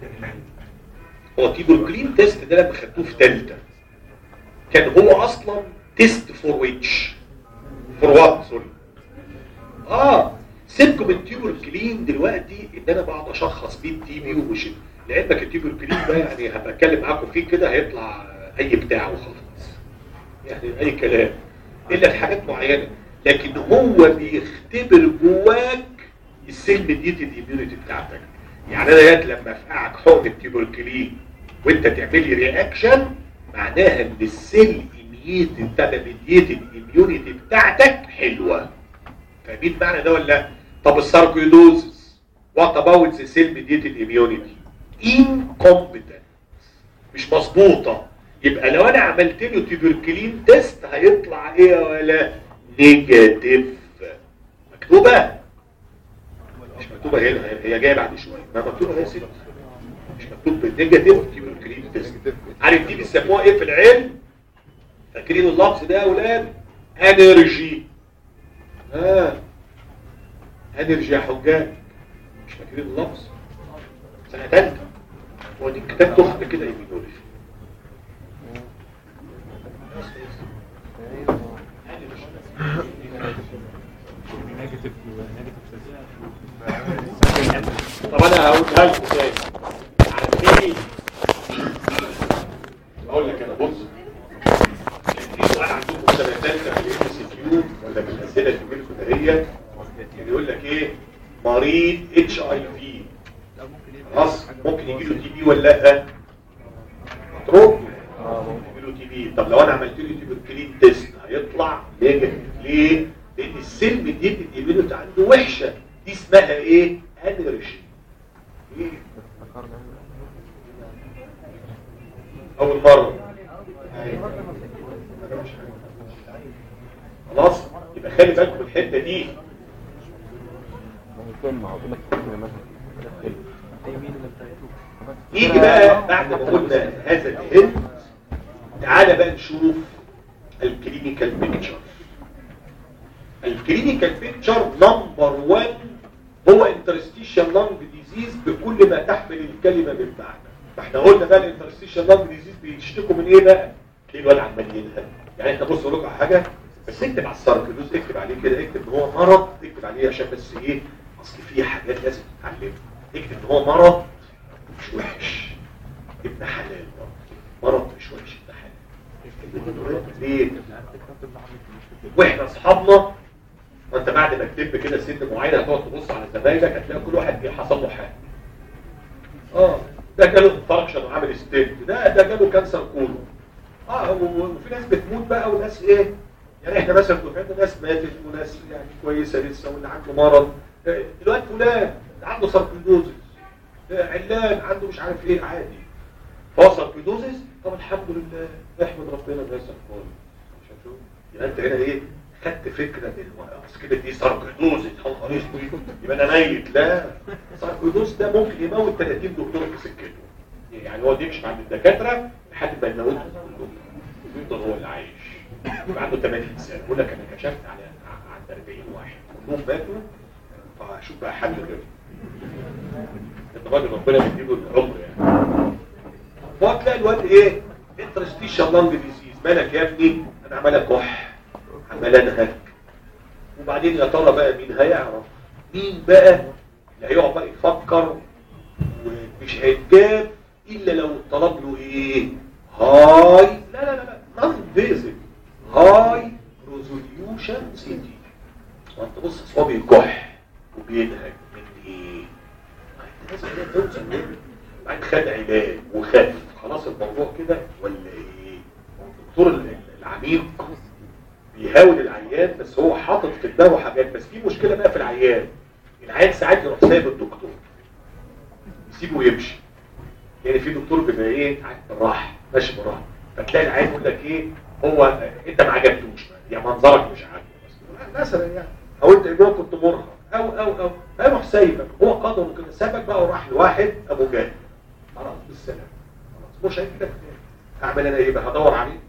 هو تيبركلين تيست ده لما خدتوه في ثالثه كان هو اصلا تيست فور ويتش فور وات سوري اه سيبكم من تيبركلين دلوقتي ان انا بقعد اشخص بيه التي بي ومش لعلمك التيبركلين ده يعني هبقى اتكلم معاكم فيه كده هيطلع اي بتاع وخلاص يعني اي كلام الا في حاجات معينه لكن هو بيختبر جواك السيل ميديتد اميونيتي بتاعتك يعني انا جات لما افقعك حقن التيبركلين وانت تعمل لي رياكشن معناها ان السيل اميونيتي بتاع ميديتد اميونيتي بتاعتك حلوه فاهمين معنى ده ولا لا؟ طب الساركويدوزس وات اباوت ذا سيل ميديتد اميونيتي انكومبتنت مش مظبوطه يبقى لو انا عملت له تيبركلين تيست هيطلع ايه ولا نيجاتيف مكتوبه مش مكتوبه هنا هي جايه بعد شويه ما مكتوبه هي ست مش مكتوب بالنيجاتيف تيبركلين تيست عارف دي بيسموها ايه في العلم فاكرين اللفظ ده يا اولاد انرجي ها انرجي يا حجاج مش فاكرين اللفظ سنه ثالثه هو دي كتاب تحفه كده ايميولوجي طب انا هقولها لكم تاني عارفين اقول لك انا بص كان في سؤال عندكم سنه ثالثه في الام سي كيو ولا في الاسئله اللي بيجيلكم دهيت يعني يقول لك ايه مريض اتش اي في خلاص ممكن يجي له تي بي ولا لا مطروح يجي له تي بي طب لو انا عملت له تيبركلين تيست هيطلع نيجاتيف ليه لان السيل مديت الاميونيتي عنده وحشه دي اسمها ايه انرجي ايه اول مره خلاص يبقى خلي بالكم من الحته دي يجي بقى بعد ما قلنا هذا الهند تعالى بقى نشوف الكلينيكال بيكتشر الكلينيكال بيكتشر نمبر 1 هو انترستيشن لانج ديزيز بكل ما تحمل الكلمه من معنى ما احنا قلنا بقى الانترستيشن لانج ديزيز بيشتكوا من ايه بقى تلاقي الواد عمال ينهج يعني انت بص اقول لك على حاجه بس اكتب على الساركلوز اكتب عليه كده اكتب ان هو مرض اكتب عليه عشان بس ايه اصل في حاجات لازم تتعلمها اكتب ان هو مرض مش وحش ابن حلال مرض مش وحش ابن حلال ليه واحنا اصحابنا وانت بعد ما تلم كده سن معين هتقعد تبص على زمايلك هتلاقي كل واحد إيه حصل له حاجه اه ده جاله انفاركشن وعامل ستيت ده ده جاله كانسر كولون اه و- و- وفي ناس بتموت بقى وناس ايه يعني احنا مثلا دفعتنا ناس ماتت وناس يعني كويسه لسه واللي عنده مرض آه، الواد فلان عنده ساركويدوزس آه، علان عنده مش عارف ايه عادي هو ساركويدوزس طب الحمد لله احمد ربنا بس الكل عشان شوف يبقى انت هنا ايه خدت فكره ان اصل كده دي ساركويدوزس يا نهار اسود يبقى انا ميت لا ساركويدوز ده ممكن يموت 30 دكتور في سكته يعني هو يمشي عند الدكاتره لحد ما يموتهم كلهم يفضل هو اللي عايش يبقى عنده 80 سنه يقول لك انا كشفت على عند 40 واحد كلهم ماتوا فشوف بقى حل غيره الراجل ربنا يديله العمر يعني فتلاقي الواد ايه انترستيشن لانج ديزيز مالك يا ابني انا عمال اكح عمال انهك وبعدين يا ترى بقى مين هيعرف مين بقى اللي هيقعد بقى يفكر ومش هيتجاب الا لو طلب له ايه هاي لا لا لا لا نون فيزيت هاي ريزوليوشن سي تي وانت بص أصل هو بيكح وبينهج من ايه ما انت لازم كده توصل ليه بعد خد علاج وخف خلاص الموضوع كده ولا ايه الدكتور ال- العميق بيهاول العيان بس هو حاطط في دماغه حاجات بس في مشكله بقى في العيان العيان ساعات يروح سايب الدكتور يسيبه ويمشي يعني في دكتور بيبقى ايه قاعد بالراحه ماشي بالراحه فتلاقي العيان يقول لك ايه هو انت ما عجبتوش يا منظرك مش عاجبه بس مثلا يعني او انت ابنك كنت مرهق او او او هيروح سايبك هو قدره كده سابك بقى وراح لواحد ابو جهل خلاص بالسلامه خلاص مش هيجي لك تاني اعمل انا ايه بقى هدور عليه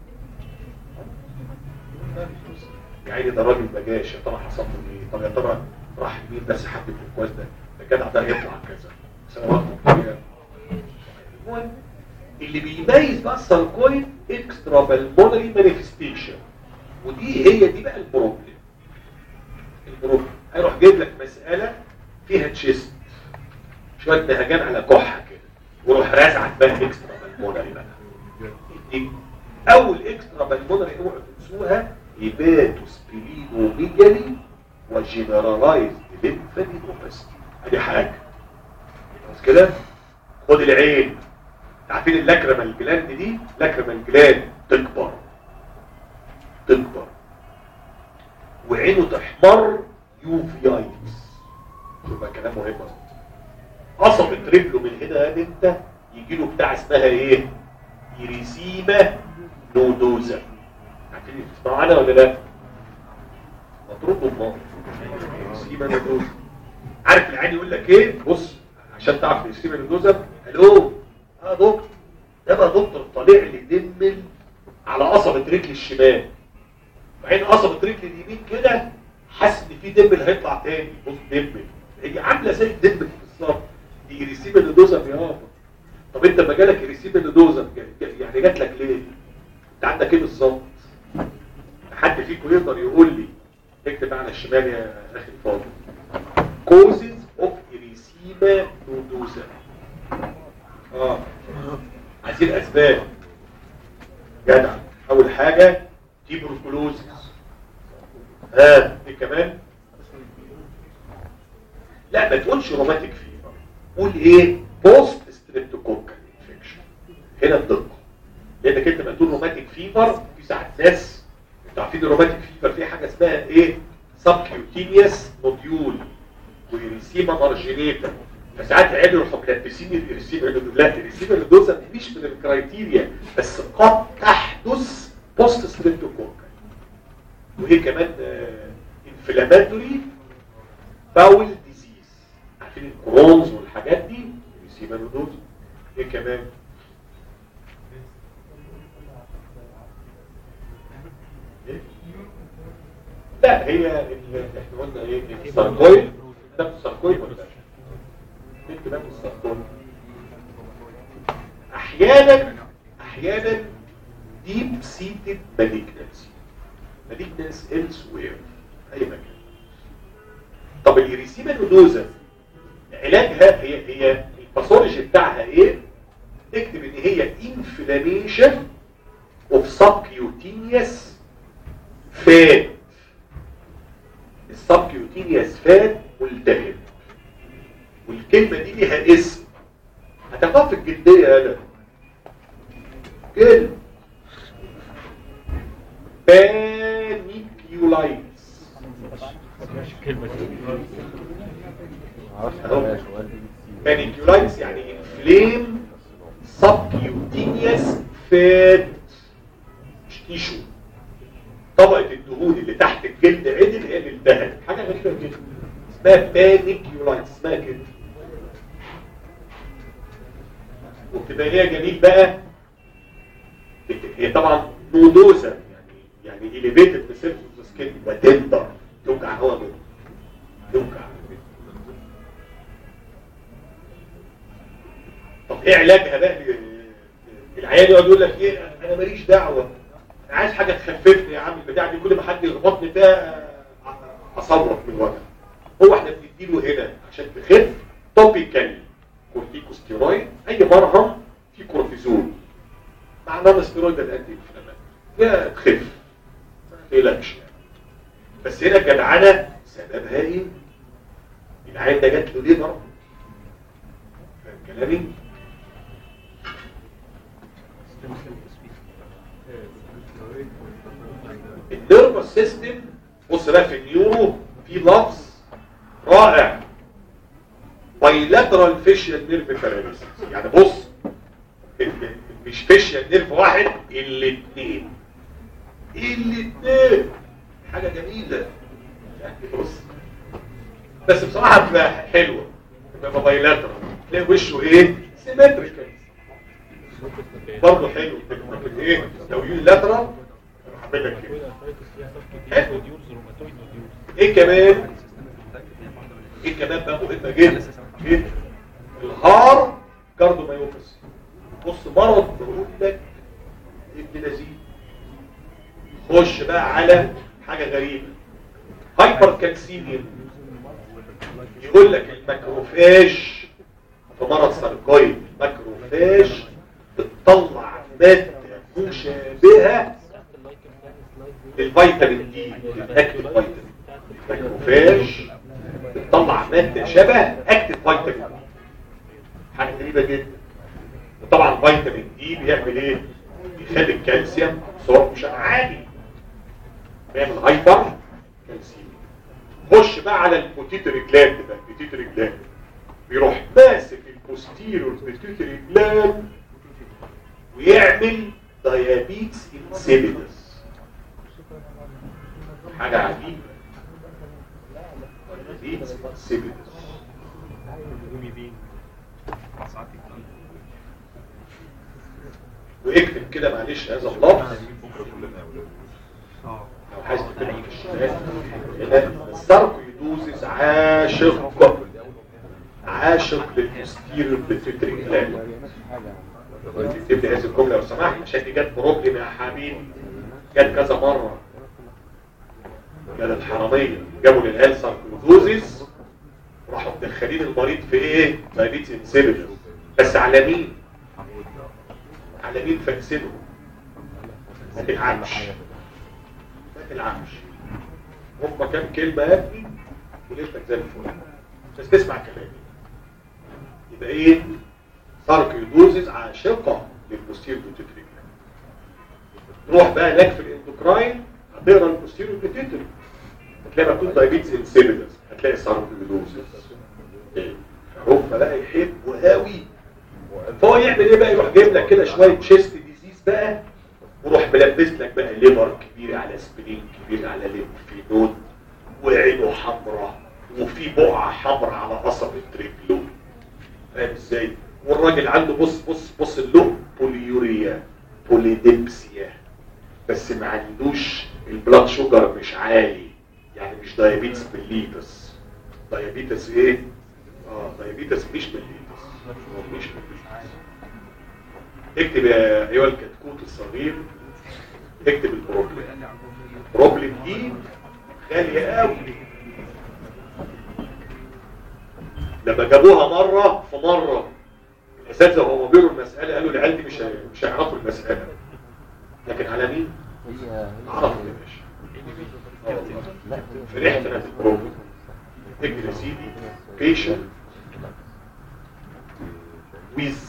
يعني ده راجل ما جاش يا ترى حصل له ايه طب يا ترى راح لمين بس حد من الكويس ده ده كده ده يطلع كذا سنوات كتير المهم اللي بيميز بقى الساركويد اكسترا بالمونري مانيفستيشن ودي هي دي بقى البروبلم البروبلم هيروح جايب لك مساله فيها تشيست شويه نهجان على كحه كده وروح رازعك بقى اكسترا بالمونري بقى يديك اول اكسترا بالمونري اوعوا تنسوها هيباتو سبلينوميجالي وجنرالايزد ليمفادينوباثي ادي حاجه بس كده خد العين عارفين اللاكريمال جلاند دي لاكريمال جلاند تكبر تكبر وعينه تحمر يوفيايتس يبقى كلام مهم أهو. قصبة رجله من هنا يا انت يجي له بتاع اسمها ايه يريسيما نودوزا عارفين تسمعوا عنها ولا لا مضروب بالنار يريسيما نودوزا عارف العين يقول لك ايه بص عشان تعرف يريسيما نودوزا الو اه دكتور ده بقى دكتور طالع لي دمل على قصبة رجل الشمال بعدين قصبة رجل اليمين كده حاسس ان في دمل هيطلع تاني بص دمل هي عامله زي الدمل بالظبط دي ريسيما نودوزا يا بابا طب انت لما جالك ريسيما نودوزا يعني جات لك ليه انت عندك ايه بالظبط حد فيكم يقدر يقول لي اكتب على الشمال يا اخي الفاضل causes of erythema nodosa اه عايزين اسباب جدع اول حاجه تيبروكلوزيس ها ايه كمان لا ما تقولش روماتيك فيبر قول ايه بوست ستريبتوكوكال انفكشن هنا الدقه لانك انت لما تقول روماتيك فيبر في ساعات ناس انتوا عارفين الروماتيك فيبر في حاجه اسمها ايه سبكيوتينيوس نوديول ويريسيما مارجينيتا فساعات العيال يروحوا ملبسين الريسيفر لا الريسيفر الدوزة مش من الكرايتيريا بس قد تحدث بوست ستريبتوكوكال وهي كمان انفلاماتوري باول ديزيز عارفين الكرونز والحاجات دي الريسيفر الدوزة ايه كمان إيه؟ لا هي ال- احنا قلنا ايه الساركويد ده الساركويد ولا لا؟ بنت ده الساركويد احيانا احيانا ديب سيتد مالجنسي مالجنس elsewhere اي مكان طب الاريسيما نودوزا علاجها هي هي الباثولوجي بتاعها ايه اكتب ان هي انفلاميشن اوف سبكيوتينيوس فات السبكيوتينيوس فات ملتهب والكلمه دي ليها اسم هتاخدها في الجلديه يا كلمه بانيكيولايتس بانيكيولايتس يعني انفليم سبكيوتينيوس فات مش تيشو طبقة الدهون اللي تحت الجلد عدل هي اللي الدهن حاجة غريبة جدا اسمها بانيكيولايتس اسمها كده وبتبقى هي جميل بقى هي طبعا نودوزا يعني يعني اليفيتد بسيرفس سكين وتندر توجع هوا منه توجع طب ايه علاجها بقى العيال يقعد يقول لك ايه انا ماليش دعوه انا عايز حاجه تخففني يا عم البتاع دي كل ما حد يخبطني فيها اصوت من الوجع هو احنا بنديله هنا عشان تخف توبيكال كورتيكوستيرويد اي مرهم فيه كورتيزون مع نون ستيرويد الانتي انفلامات ده تخف ما تقلقش بس هنا الجدعنه سببها ايه؟ العيال ده جات له ليه مرض؟ فاهم كلامي؟ النيرفس سيستم بص بقى في النيورو في لفظ رائع بايلاترال فيشيال نيرف باراليسيس يعني بص مش فيشيال نيرف واحد الاثنين الاثنين حاجه جميله يعني بص بس بصراحه بتبقى حلوه بتبقى بايلاترال تلاقي وشه ايه سيمتريكال برضه حلو لكن ايه لو يونيلاترال عامل لك كده حلو. ايه كمان ايه كمان بقى مهمه جدا جدا الهار كاردومايوباثي بص مرض بقول لك ابن لذيذ خش بقى على حاجه غريبه هايبر كالسيميا يقول لك الماكروفاج في مرض ساركويد الماكروفاج بتطلع ماده مشابهه للفيتامين دي الاكتف فيتامين الماكروفاج بتطلع ماده شبه اكتف فيتامين حاجه غريبه جدا وطبعا فيتامين دي بيعمل ايه بيخلي الكالسيوم صوره مش عالي بيعمل هايبر كالسيوم خش بقى على البوتيتري جلاند ده البوتيتري جلاند بيروح ماسك البوستيرور بيتيوتري جلاند ويعمل دايابيتس انسيبيدس حاجه عجيبه دايابيتس انسيبيدس واكتب كده معلش هذا اللفظ لو عايز تكتبها في الشمال الساركويدوزيس عاشق عاشق للبوستيريور بيتيوتري جلاند تكتب لي هذه الجمله لو سمحت عشان دي جت بروبلم يا حبيبي جت كذا مره كانت الحراميه جابوا للعيال ساركويدوزيس راحوا مدخلين المريض في ايه؟ دايبيتس انسيبيدس بس على مين؟ على مين فاكسينه؟ ما تلعبش ما تلعبش هم كام كلمه يا ابني وليلتك زي الفل بس تسمع كلامي يبقى ايه؟ ساركيدوزيس عاشقه للبوستيريور بيتيوتري روح بقى هناك في الاندوكراين هتقرا البوستيريور بيتيوتري هتلاقي مكتوب دايبيتس انسيبيدس هتلاقي ساركيدوزيس هم بقى يحبوا قوي فهو يعمل ايه بقى يروح جايب لك كده شويه تشيست ديزيز بقى وروح ملبس لك بقى ليفر كبير على سبلين كبير على ليمفينود وعينه حمراء وفي بقعه حمراء على قصب التريبلو فاهم ازاي والراجل عنده بص بص بص اللو بوليوريا بوليديبسيا بس ما عندوش البلاد شوجر مش عالي يعني مش دايابيتس بالليتس دايابيتس ايه اه دايابيتس مش بالليتس مش بالليتس اكتب يا ايها الكتكوت الصغير اكتب البروبلم البروبلم دي غالية قوي لما جابوها مرة في مرة الاساتذه وهو بيقروا المسألة قالوا العيال دي مش هي- مش هيعرفوا المسألة لكن على مين؟ عرفوا يا باشا آه والله. فرحت انا في البروبلم اكتب يا سيدي patient with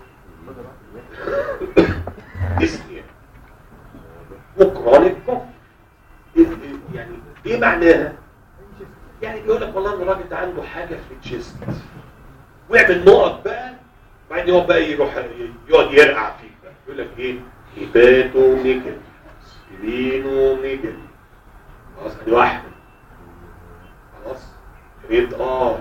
dyspnea وكرونيك كوف يعني ايه معناها يعني بيقول لك والله ان الراجل ده عنده حاجه في الجسم ويعمل نقط بقى بعدين يقعد بقى يروح يقعد يرقع فيك بقى يقول لك ايه هيباتو ميجل سبينو ميجل خلاص دي واحده خلاص ريد اه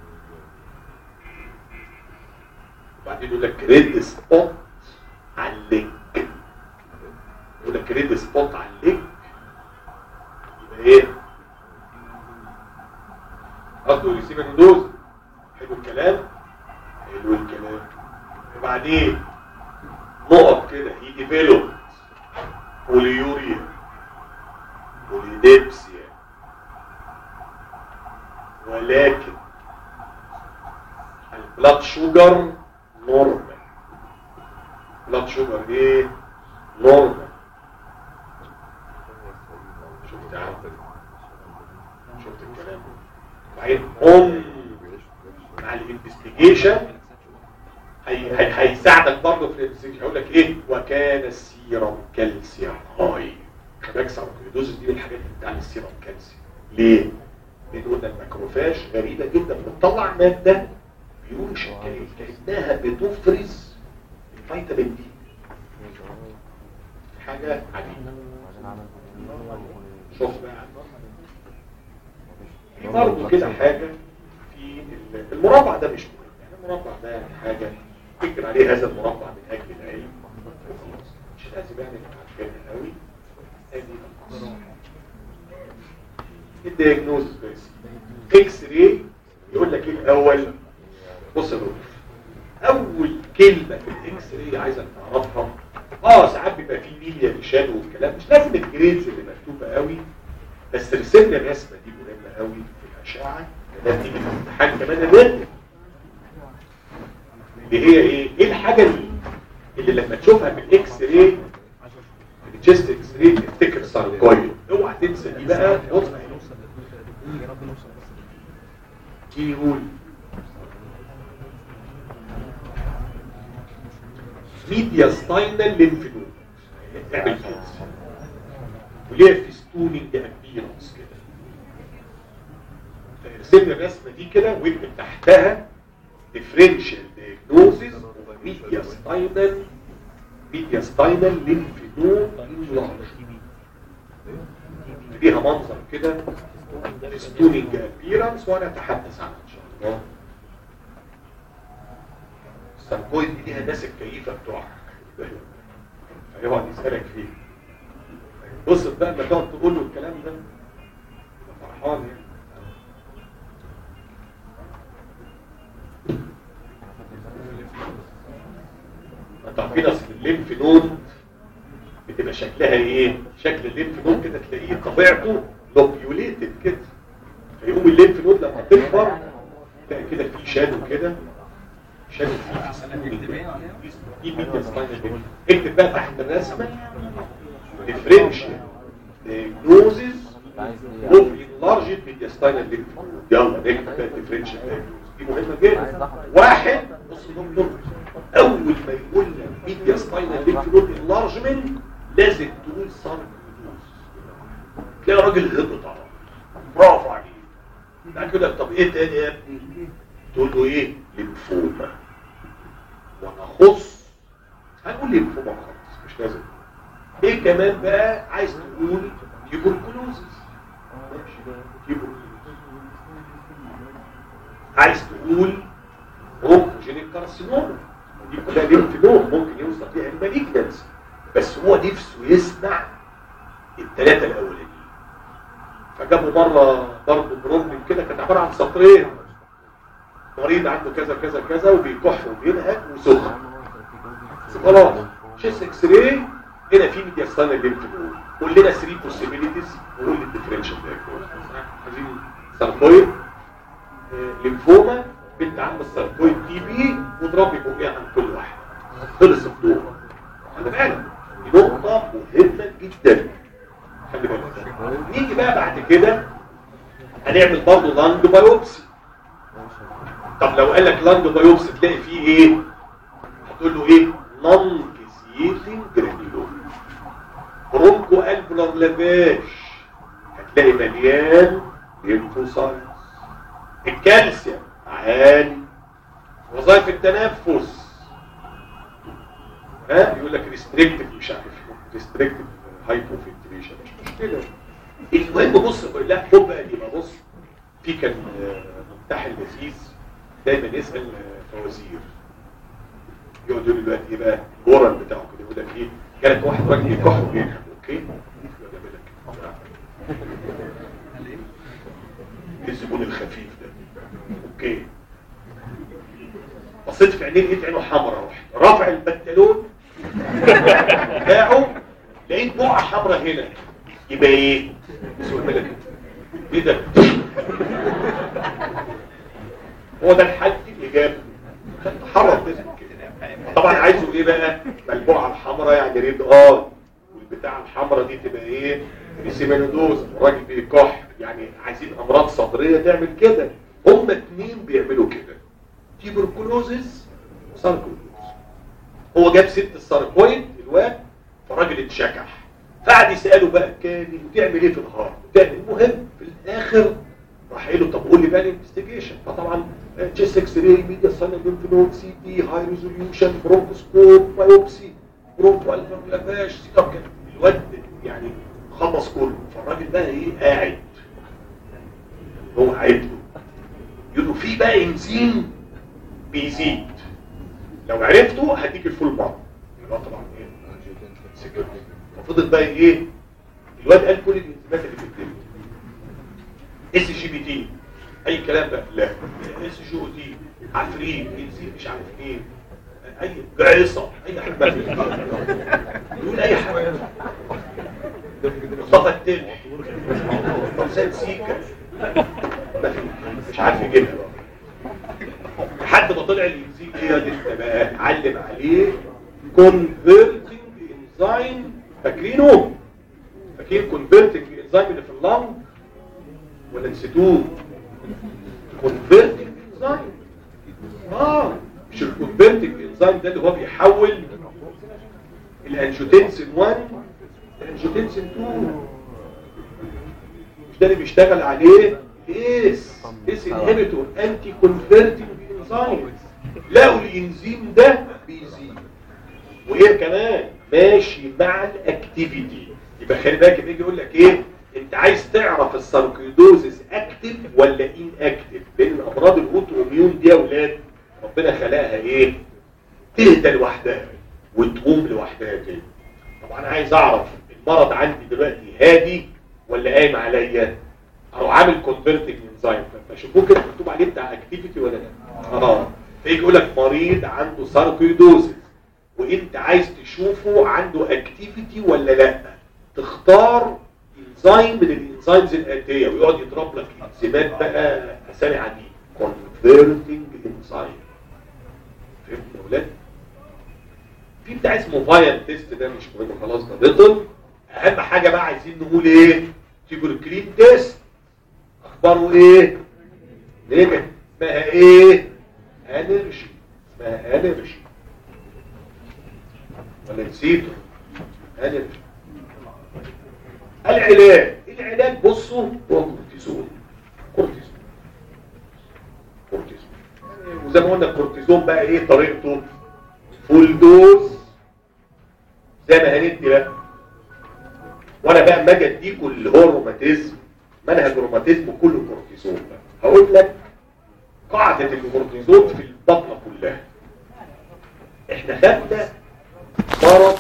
وبعدين يقول لك ريد سبوت على اللينك يقول لك ريد سبوت على اللينك يبقى ايه قصده ريسيفر دوز حلو الكلام حلو الكلام وبعدين نقط كده هي ديفلوبد بوليوريا بوليديبسيا ولكن البلاد شوجر نورمال بلاد شوجر ايه نورمال شفت يا عم شفت الكلام وبعدين هم مع الانفستيجيشن هي- هي- هيساعدك برضه في الانفستيجيشن هيقول لك ايه وكان السيرم كالسيوم هاي خلي الدوز دي من الحاجات اللي بتعمل السيرم كالسيوم ليه؟ لان قلنا الماكروفاج غريبه جدا بتطلع ماده بيقول شكل كانها بتفرز الفيتامين دي حاجه عجيبه شوف بقى في برضه كده حاجه في ال- المربع ده مش مهم يعني المربع ده يعني حاجه تكتب عليه هذا المربع من اجل العلم وخلاص. مش لازم يعني نبقى عارفينها قوي ادي القصه الدياجنوز بس اكس راي يقول لك ايه الاول بص يا دكتور اول كلمه في الاكس راي عايزك تعرفها اه ساعات بيبقى في ميليا لشان والكلام مش لازم الجريدز اللي مكتوبه قوي بس رسمنا الرسمه دي مهمه قوي في الاشعه كمان تيجي في الامتحان كمان الرد اللي هي ايه ايه الحاجه دي اللي لما تشوفها في الاكس راي الجست اكس راي تفتكر ساركويد اوعى تنسى دي بقى بص تيجي يقول ميديا ستاينال لينفنود تعمل كده وليها فيستونينج ابيرنس كده فارسم الرسمه دي كده واكتب تحتها ديفرنشال دياجنوزيس ميديا ستاينال ميديا ستاينال لينفنود ليها منظر كده فيستونينج ابيرنس وانا اتحدث عنها ان شاء الله الساركويد دي ليها ناس الكيفه بتوعها فيقعد يسالك فيه بص بقى لما تقعد تقول له الكلام ده يبقى فرحان يعني انت عارفين اصل الليمف نود بتبقى شكلها ايه؟ شكل الليمف نود كده تلاقيه طبيعته لوبيوليتد كده فيقوم الليمف نود لما تكبر تلاقي كده في شادو كده شادو فيه في ميديا سباينال اكتب بقى تحت الرسمه ديفرنشال دياجنوزز اوف انلارجد ميدياستاينال ليمف يلا نكتب بقى ديفرنشال دي مهمه جدا واحد بص دكتور اول ما يقول لك ميدياستاينال ليمف نود انلارجمنت لازم تقول ساركويدوز تلاقي راجل هبط على طول. برافو عليك بعد كده طب ايه تاني يا ابني تقول له ايه ليمفوما ونخص هنقول ليمفوما خالص مش لازم ايه كمان بقى عايز تقول تيبركلوزس ماشي تيبركلوزس عايز تقول برونكوجينيك كارسينوما دي كلها ليمف نود ممكن يوصل فيها المالجنس بس هو نفسه يسمع الثلاثه الاولانيين فجابوا مره برضه بروبلم كده كانت عباره عن سطرين مريض عنده كذا كذا كذا وبيكح وبينهج وسخن خلاص شيست اكس راي هنا في ميدياستانا ليمف نود قول لنا 3 بوسيبيليتيز وقول لي الديفرنشال دايجنوستس عايزين ساركويد آه، ليمفوما بنت عم الساركويد تي بي واضربي فوقيها عن كل واحد خلص الدور خلي بالك دي نقطة مهمة جدا خلي بالك نيجي بقى بعد كده هنعمل برضه لانج بايوبسي طب لو قال لك لانج بايوبسي تلاقي فيه ايه هتقول له ايه نون كيسيتنج جرانيولوم برونكو الفولار لافاش هتلاقي مليان ليمفوسايتس الكالسيوم عالي وظائف التنفس ها يقول لك ريستريكتيف مش عارف ريستريكتيف هايبوفنتريشن مش مشكله المهم بص لا خد بقى دي بقى بص في كان آه، مفتاح اللذيذ دايما يسال آه، فوازير يقعد يقول دلوقتي ايه بقى الورم بتاعه كده يقول لك ايه جالك واحد راجل يكح وبينهب اوكي يقعد يعمل لك إيه الزبون الخفيف ده اوكي بصيت في عينيه لقيت عينه حمراء رحت رافع البنطلون بتاعه لقيت بقعه حمراء هنا يبقى ايه؟ سوء ملك ايه ده؟ هو ده الحل الاجابه تحرك جسمك كده طبعا عايزه ايه بقى؟ ما البقعه الحمراء يعني ريد اه والبتاع الحمراء دي تبقى ايه؟ ريسيمانودوز الراجل بيكح يعني عايزين امراض صدريه تعمل كده هما اتنين بيعملوا كده تيبركلوزس وساركويدوز هو جاب ست الساركويد الواد فالراجل اتشكح فقعد يساله بقى كامل وتعمل ايه في الهارت وتعمل المهم في الاخر راح قال له طب قول لي بقى الانفستيجيشن فطبعا تشيست اكس راي ميديا ساين ليمف نود سي تي هاي ريزوليوشن برونكوسكوب بايوبسي برونكو الفا لافاش سي طب كان الواد يعني خلص كله فالراجل بقى ايه قاعد هو قاعد له يقول له في بقى انزيم بيزيد لو عرفته هديك الفول مارك يبقى طبعا ايه سكت ففضل بقى ايه الواد قال كل الانزيمات اللي في الدنيا اس جي بي تي اي كلام بقى لا اس جي او تي عفريت انزيم مش عارف ايه اي جعصه اي حاجه بقى يقول اي حاجه مصطفى التلح حسين سيكا مش عارف يجيبها بقى لحد ما طلع الانزيم ايه ده انت بقى علم عليه كونفرتنج انزيم فاكرينه فاكرين كونفرتنج انزيم اللي في اللنج ولا نسيتوه كونفرتنج انزيم اه مش الكونفرتنج انزيم ده اللي هو بيحول الانجيوتنسين 1 الانجيوتنسين 2 مش ده اللي بيشتغل عليه اس اس انهبيتور انتي كونفرتنج انزيم لقوا الانزيم ده بيزيد وايه كمان ماشي مع الاكتيفيتي يبقى خلي بالك بيجي يقول لك ايه انت عايز تعرف الساركيدوزس اكتف ولا ان اكتف لان امراض الاوتو اميون دي يا اولاد ربنا خلقها ايه تهدى لوحدها وتقوم لوحدها كده طب انا عايز اعرف المرض عندي دلوقتي هادي ولا قايم عليا او عامل كونفرتنج انزيم فشوفوه كده مكتوب عليه بتاع اكتيفيتي ولا لا اه فيجي يقول لك مريض عنده ساركيدوزس وانت عايز تشوفه عنده اكتيفيتي ولا لا تختار انزيم من الانزيمز الاتيه ويقعد يضرب لك انزيمات بقى اسامي عديده كونفرتنج انزيم فهمت يا ولاد في بتاع اسمه فايل تيست ده مش مهم خلاص ده بطل اهم حاجه بقى عايزين نقول ايه تيبركلين تيست اخباره ايه نيجاتيف اسمها ايه انرجي اسمها انرجي ولا نسيته انرجي العلاج العلاج بصوا هو كورتيزون كورتيزون كورتيزون يعني وزي ما قلنا الكورتيزون بقى ايه طريقته فول دوز زي ما هندي بقى وانا بقى اما اجي اديكوا اللي هو الروماتيزم منهج الروماتيزم كله كورتيزون بقى هقول لك قاعدة الكورتيزون في البطنة كلها احنا خدنا مرض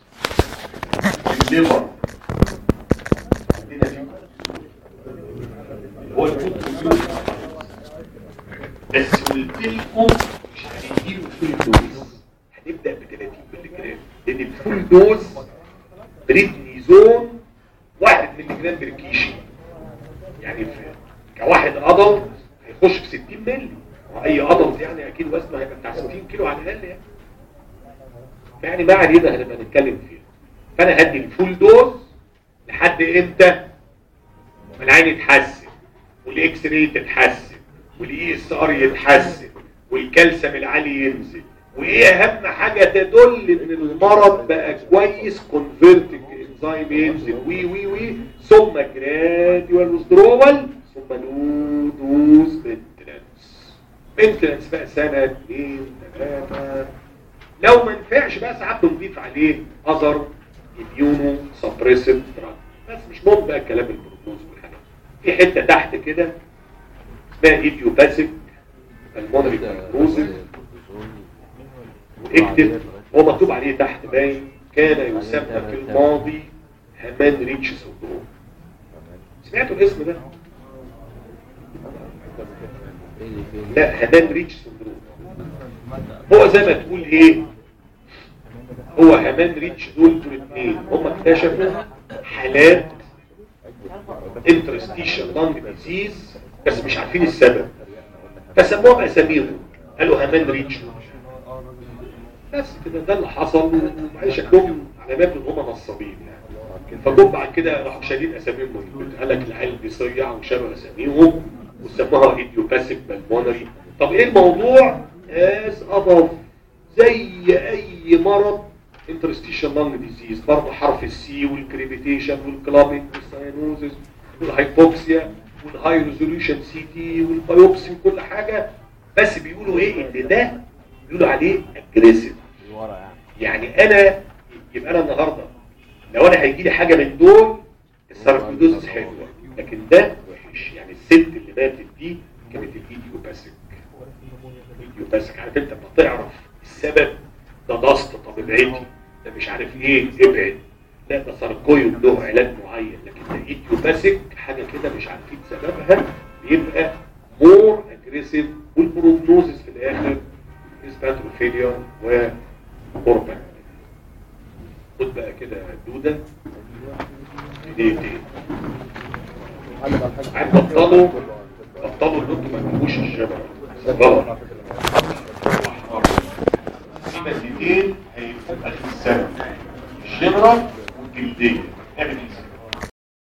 الليفر عندنا فيه كورتيزون هو الكورتيزون بس قلت لكم مش هنديله فول دوز هنبدأ 30 مللي جرام لان الفول دوز بريدنيزون 1 مللي جرام بركيشي يعني في كواحد ادلت هيخش في 60 مللي واي ادلت يعني اكيد وزنه هيبقى بتاع 60 كيلو على الاقل يعني يعني ما علينا هنبقى نتكلم فيها فانا هدي الفول دوز لحد امتى ما العين يتحسن والاكس راي تتحسن والاي اس ار يتحسن والكالسيوم العالي ينزل وايه اهم حاجه تدل ان المرض بقى كويس كونفرتنج انزيم ينزل وي وي وي ثم جراديوال وذرول ثم لو دوز مينتنس مينتنس بقى سنه اثنين ثلاثه لو ما نفعش بقى ساعات بنضيف عليه اذر اميونو سبريسيف دراج بس مش مهم بقى الكلام البروتوز والحاجات في حته تحت كده اسمها ايديوباثيك المونري كونتروزيف اكتب هو مكتوب عليه تحت باين كان يسمى في الماضي همان ريتش سندروم سمعتوا الاسم ده؟ لا همان ريتش سندروم هو زي ما تقول ايه هو همان ريتش دول دول اثنين هم اكتشفوا حالات انترستيشن لانج ديزيز بس مش عارفين السبب فسموها باساميهم قالوا همان ريتش بس كده ده اللي حصل وبعدين شكلهم علامات ان هم نصابين يعني فجم بعد كده راحوا شايلين اساميهم من البيت قال لك العيال بيصيع وشالوا اساميهم وسموها ايديوباثيك بالمونري طب ايه الموضوع از ابف زي اي مرض انترستيشن لانج ديزيز برضه حرف السي والكريبيتيشن والكلابينج والساينوزز والهايبوكسيا والهاي ريزوليوشن سي تي والبايوبسي وكل حاجه بس بيقولوا ايه ان ده بيقولوا عليه اجريسيف يعني انا يبقى انا النهارده لو انا هيجي لي حاجه من دول الساركويدوزس حلوه لكن ده وحش يعني الست اللي ماتت دي كانت الايديوباثيك الايديوباثيك عارف انت لما تعرف السبب ده ضغط طب ابعدي ده مش عارف ايه ابعد لا ده ساركويد له علاج معين لكن ده ايديوباثيك حاجه كده مش عارفين سببها بيبقى مور اجريسيف والبروجنوزس في الاخر اسباترو فيلير وقربان خد بقى كده دودة دقيقتين عم بطلوا بطلوا ان انتوا ما تجيبوش الجبل غلط في مادتين هيبقوا اخر السنه الجبرة والجلدية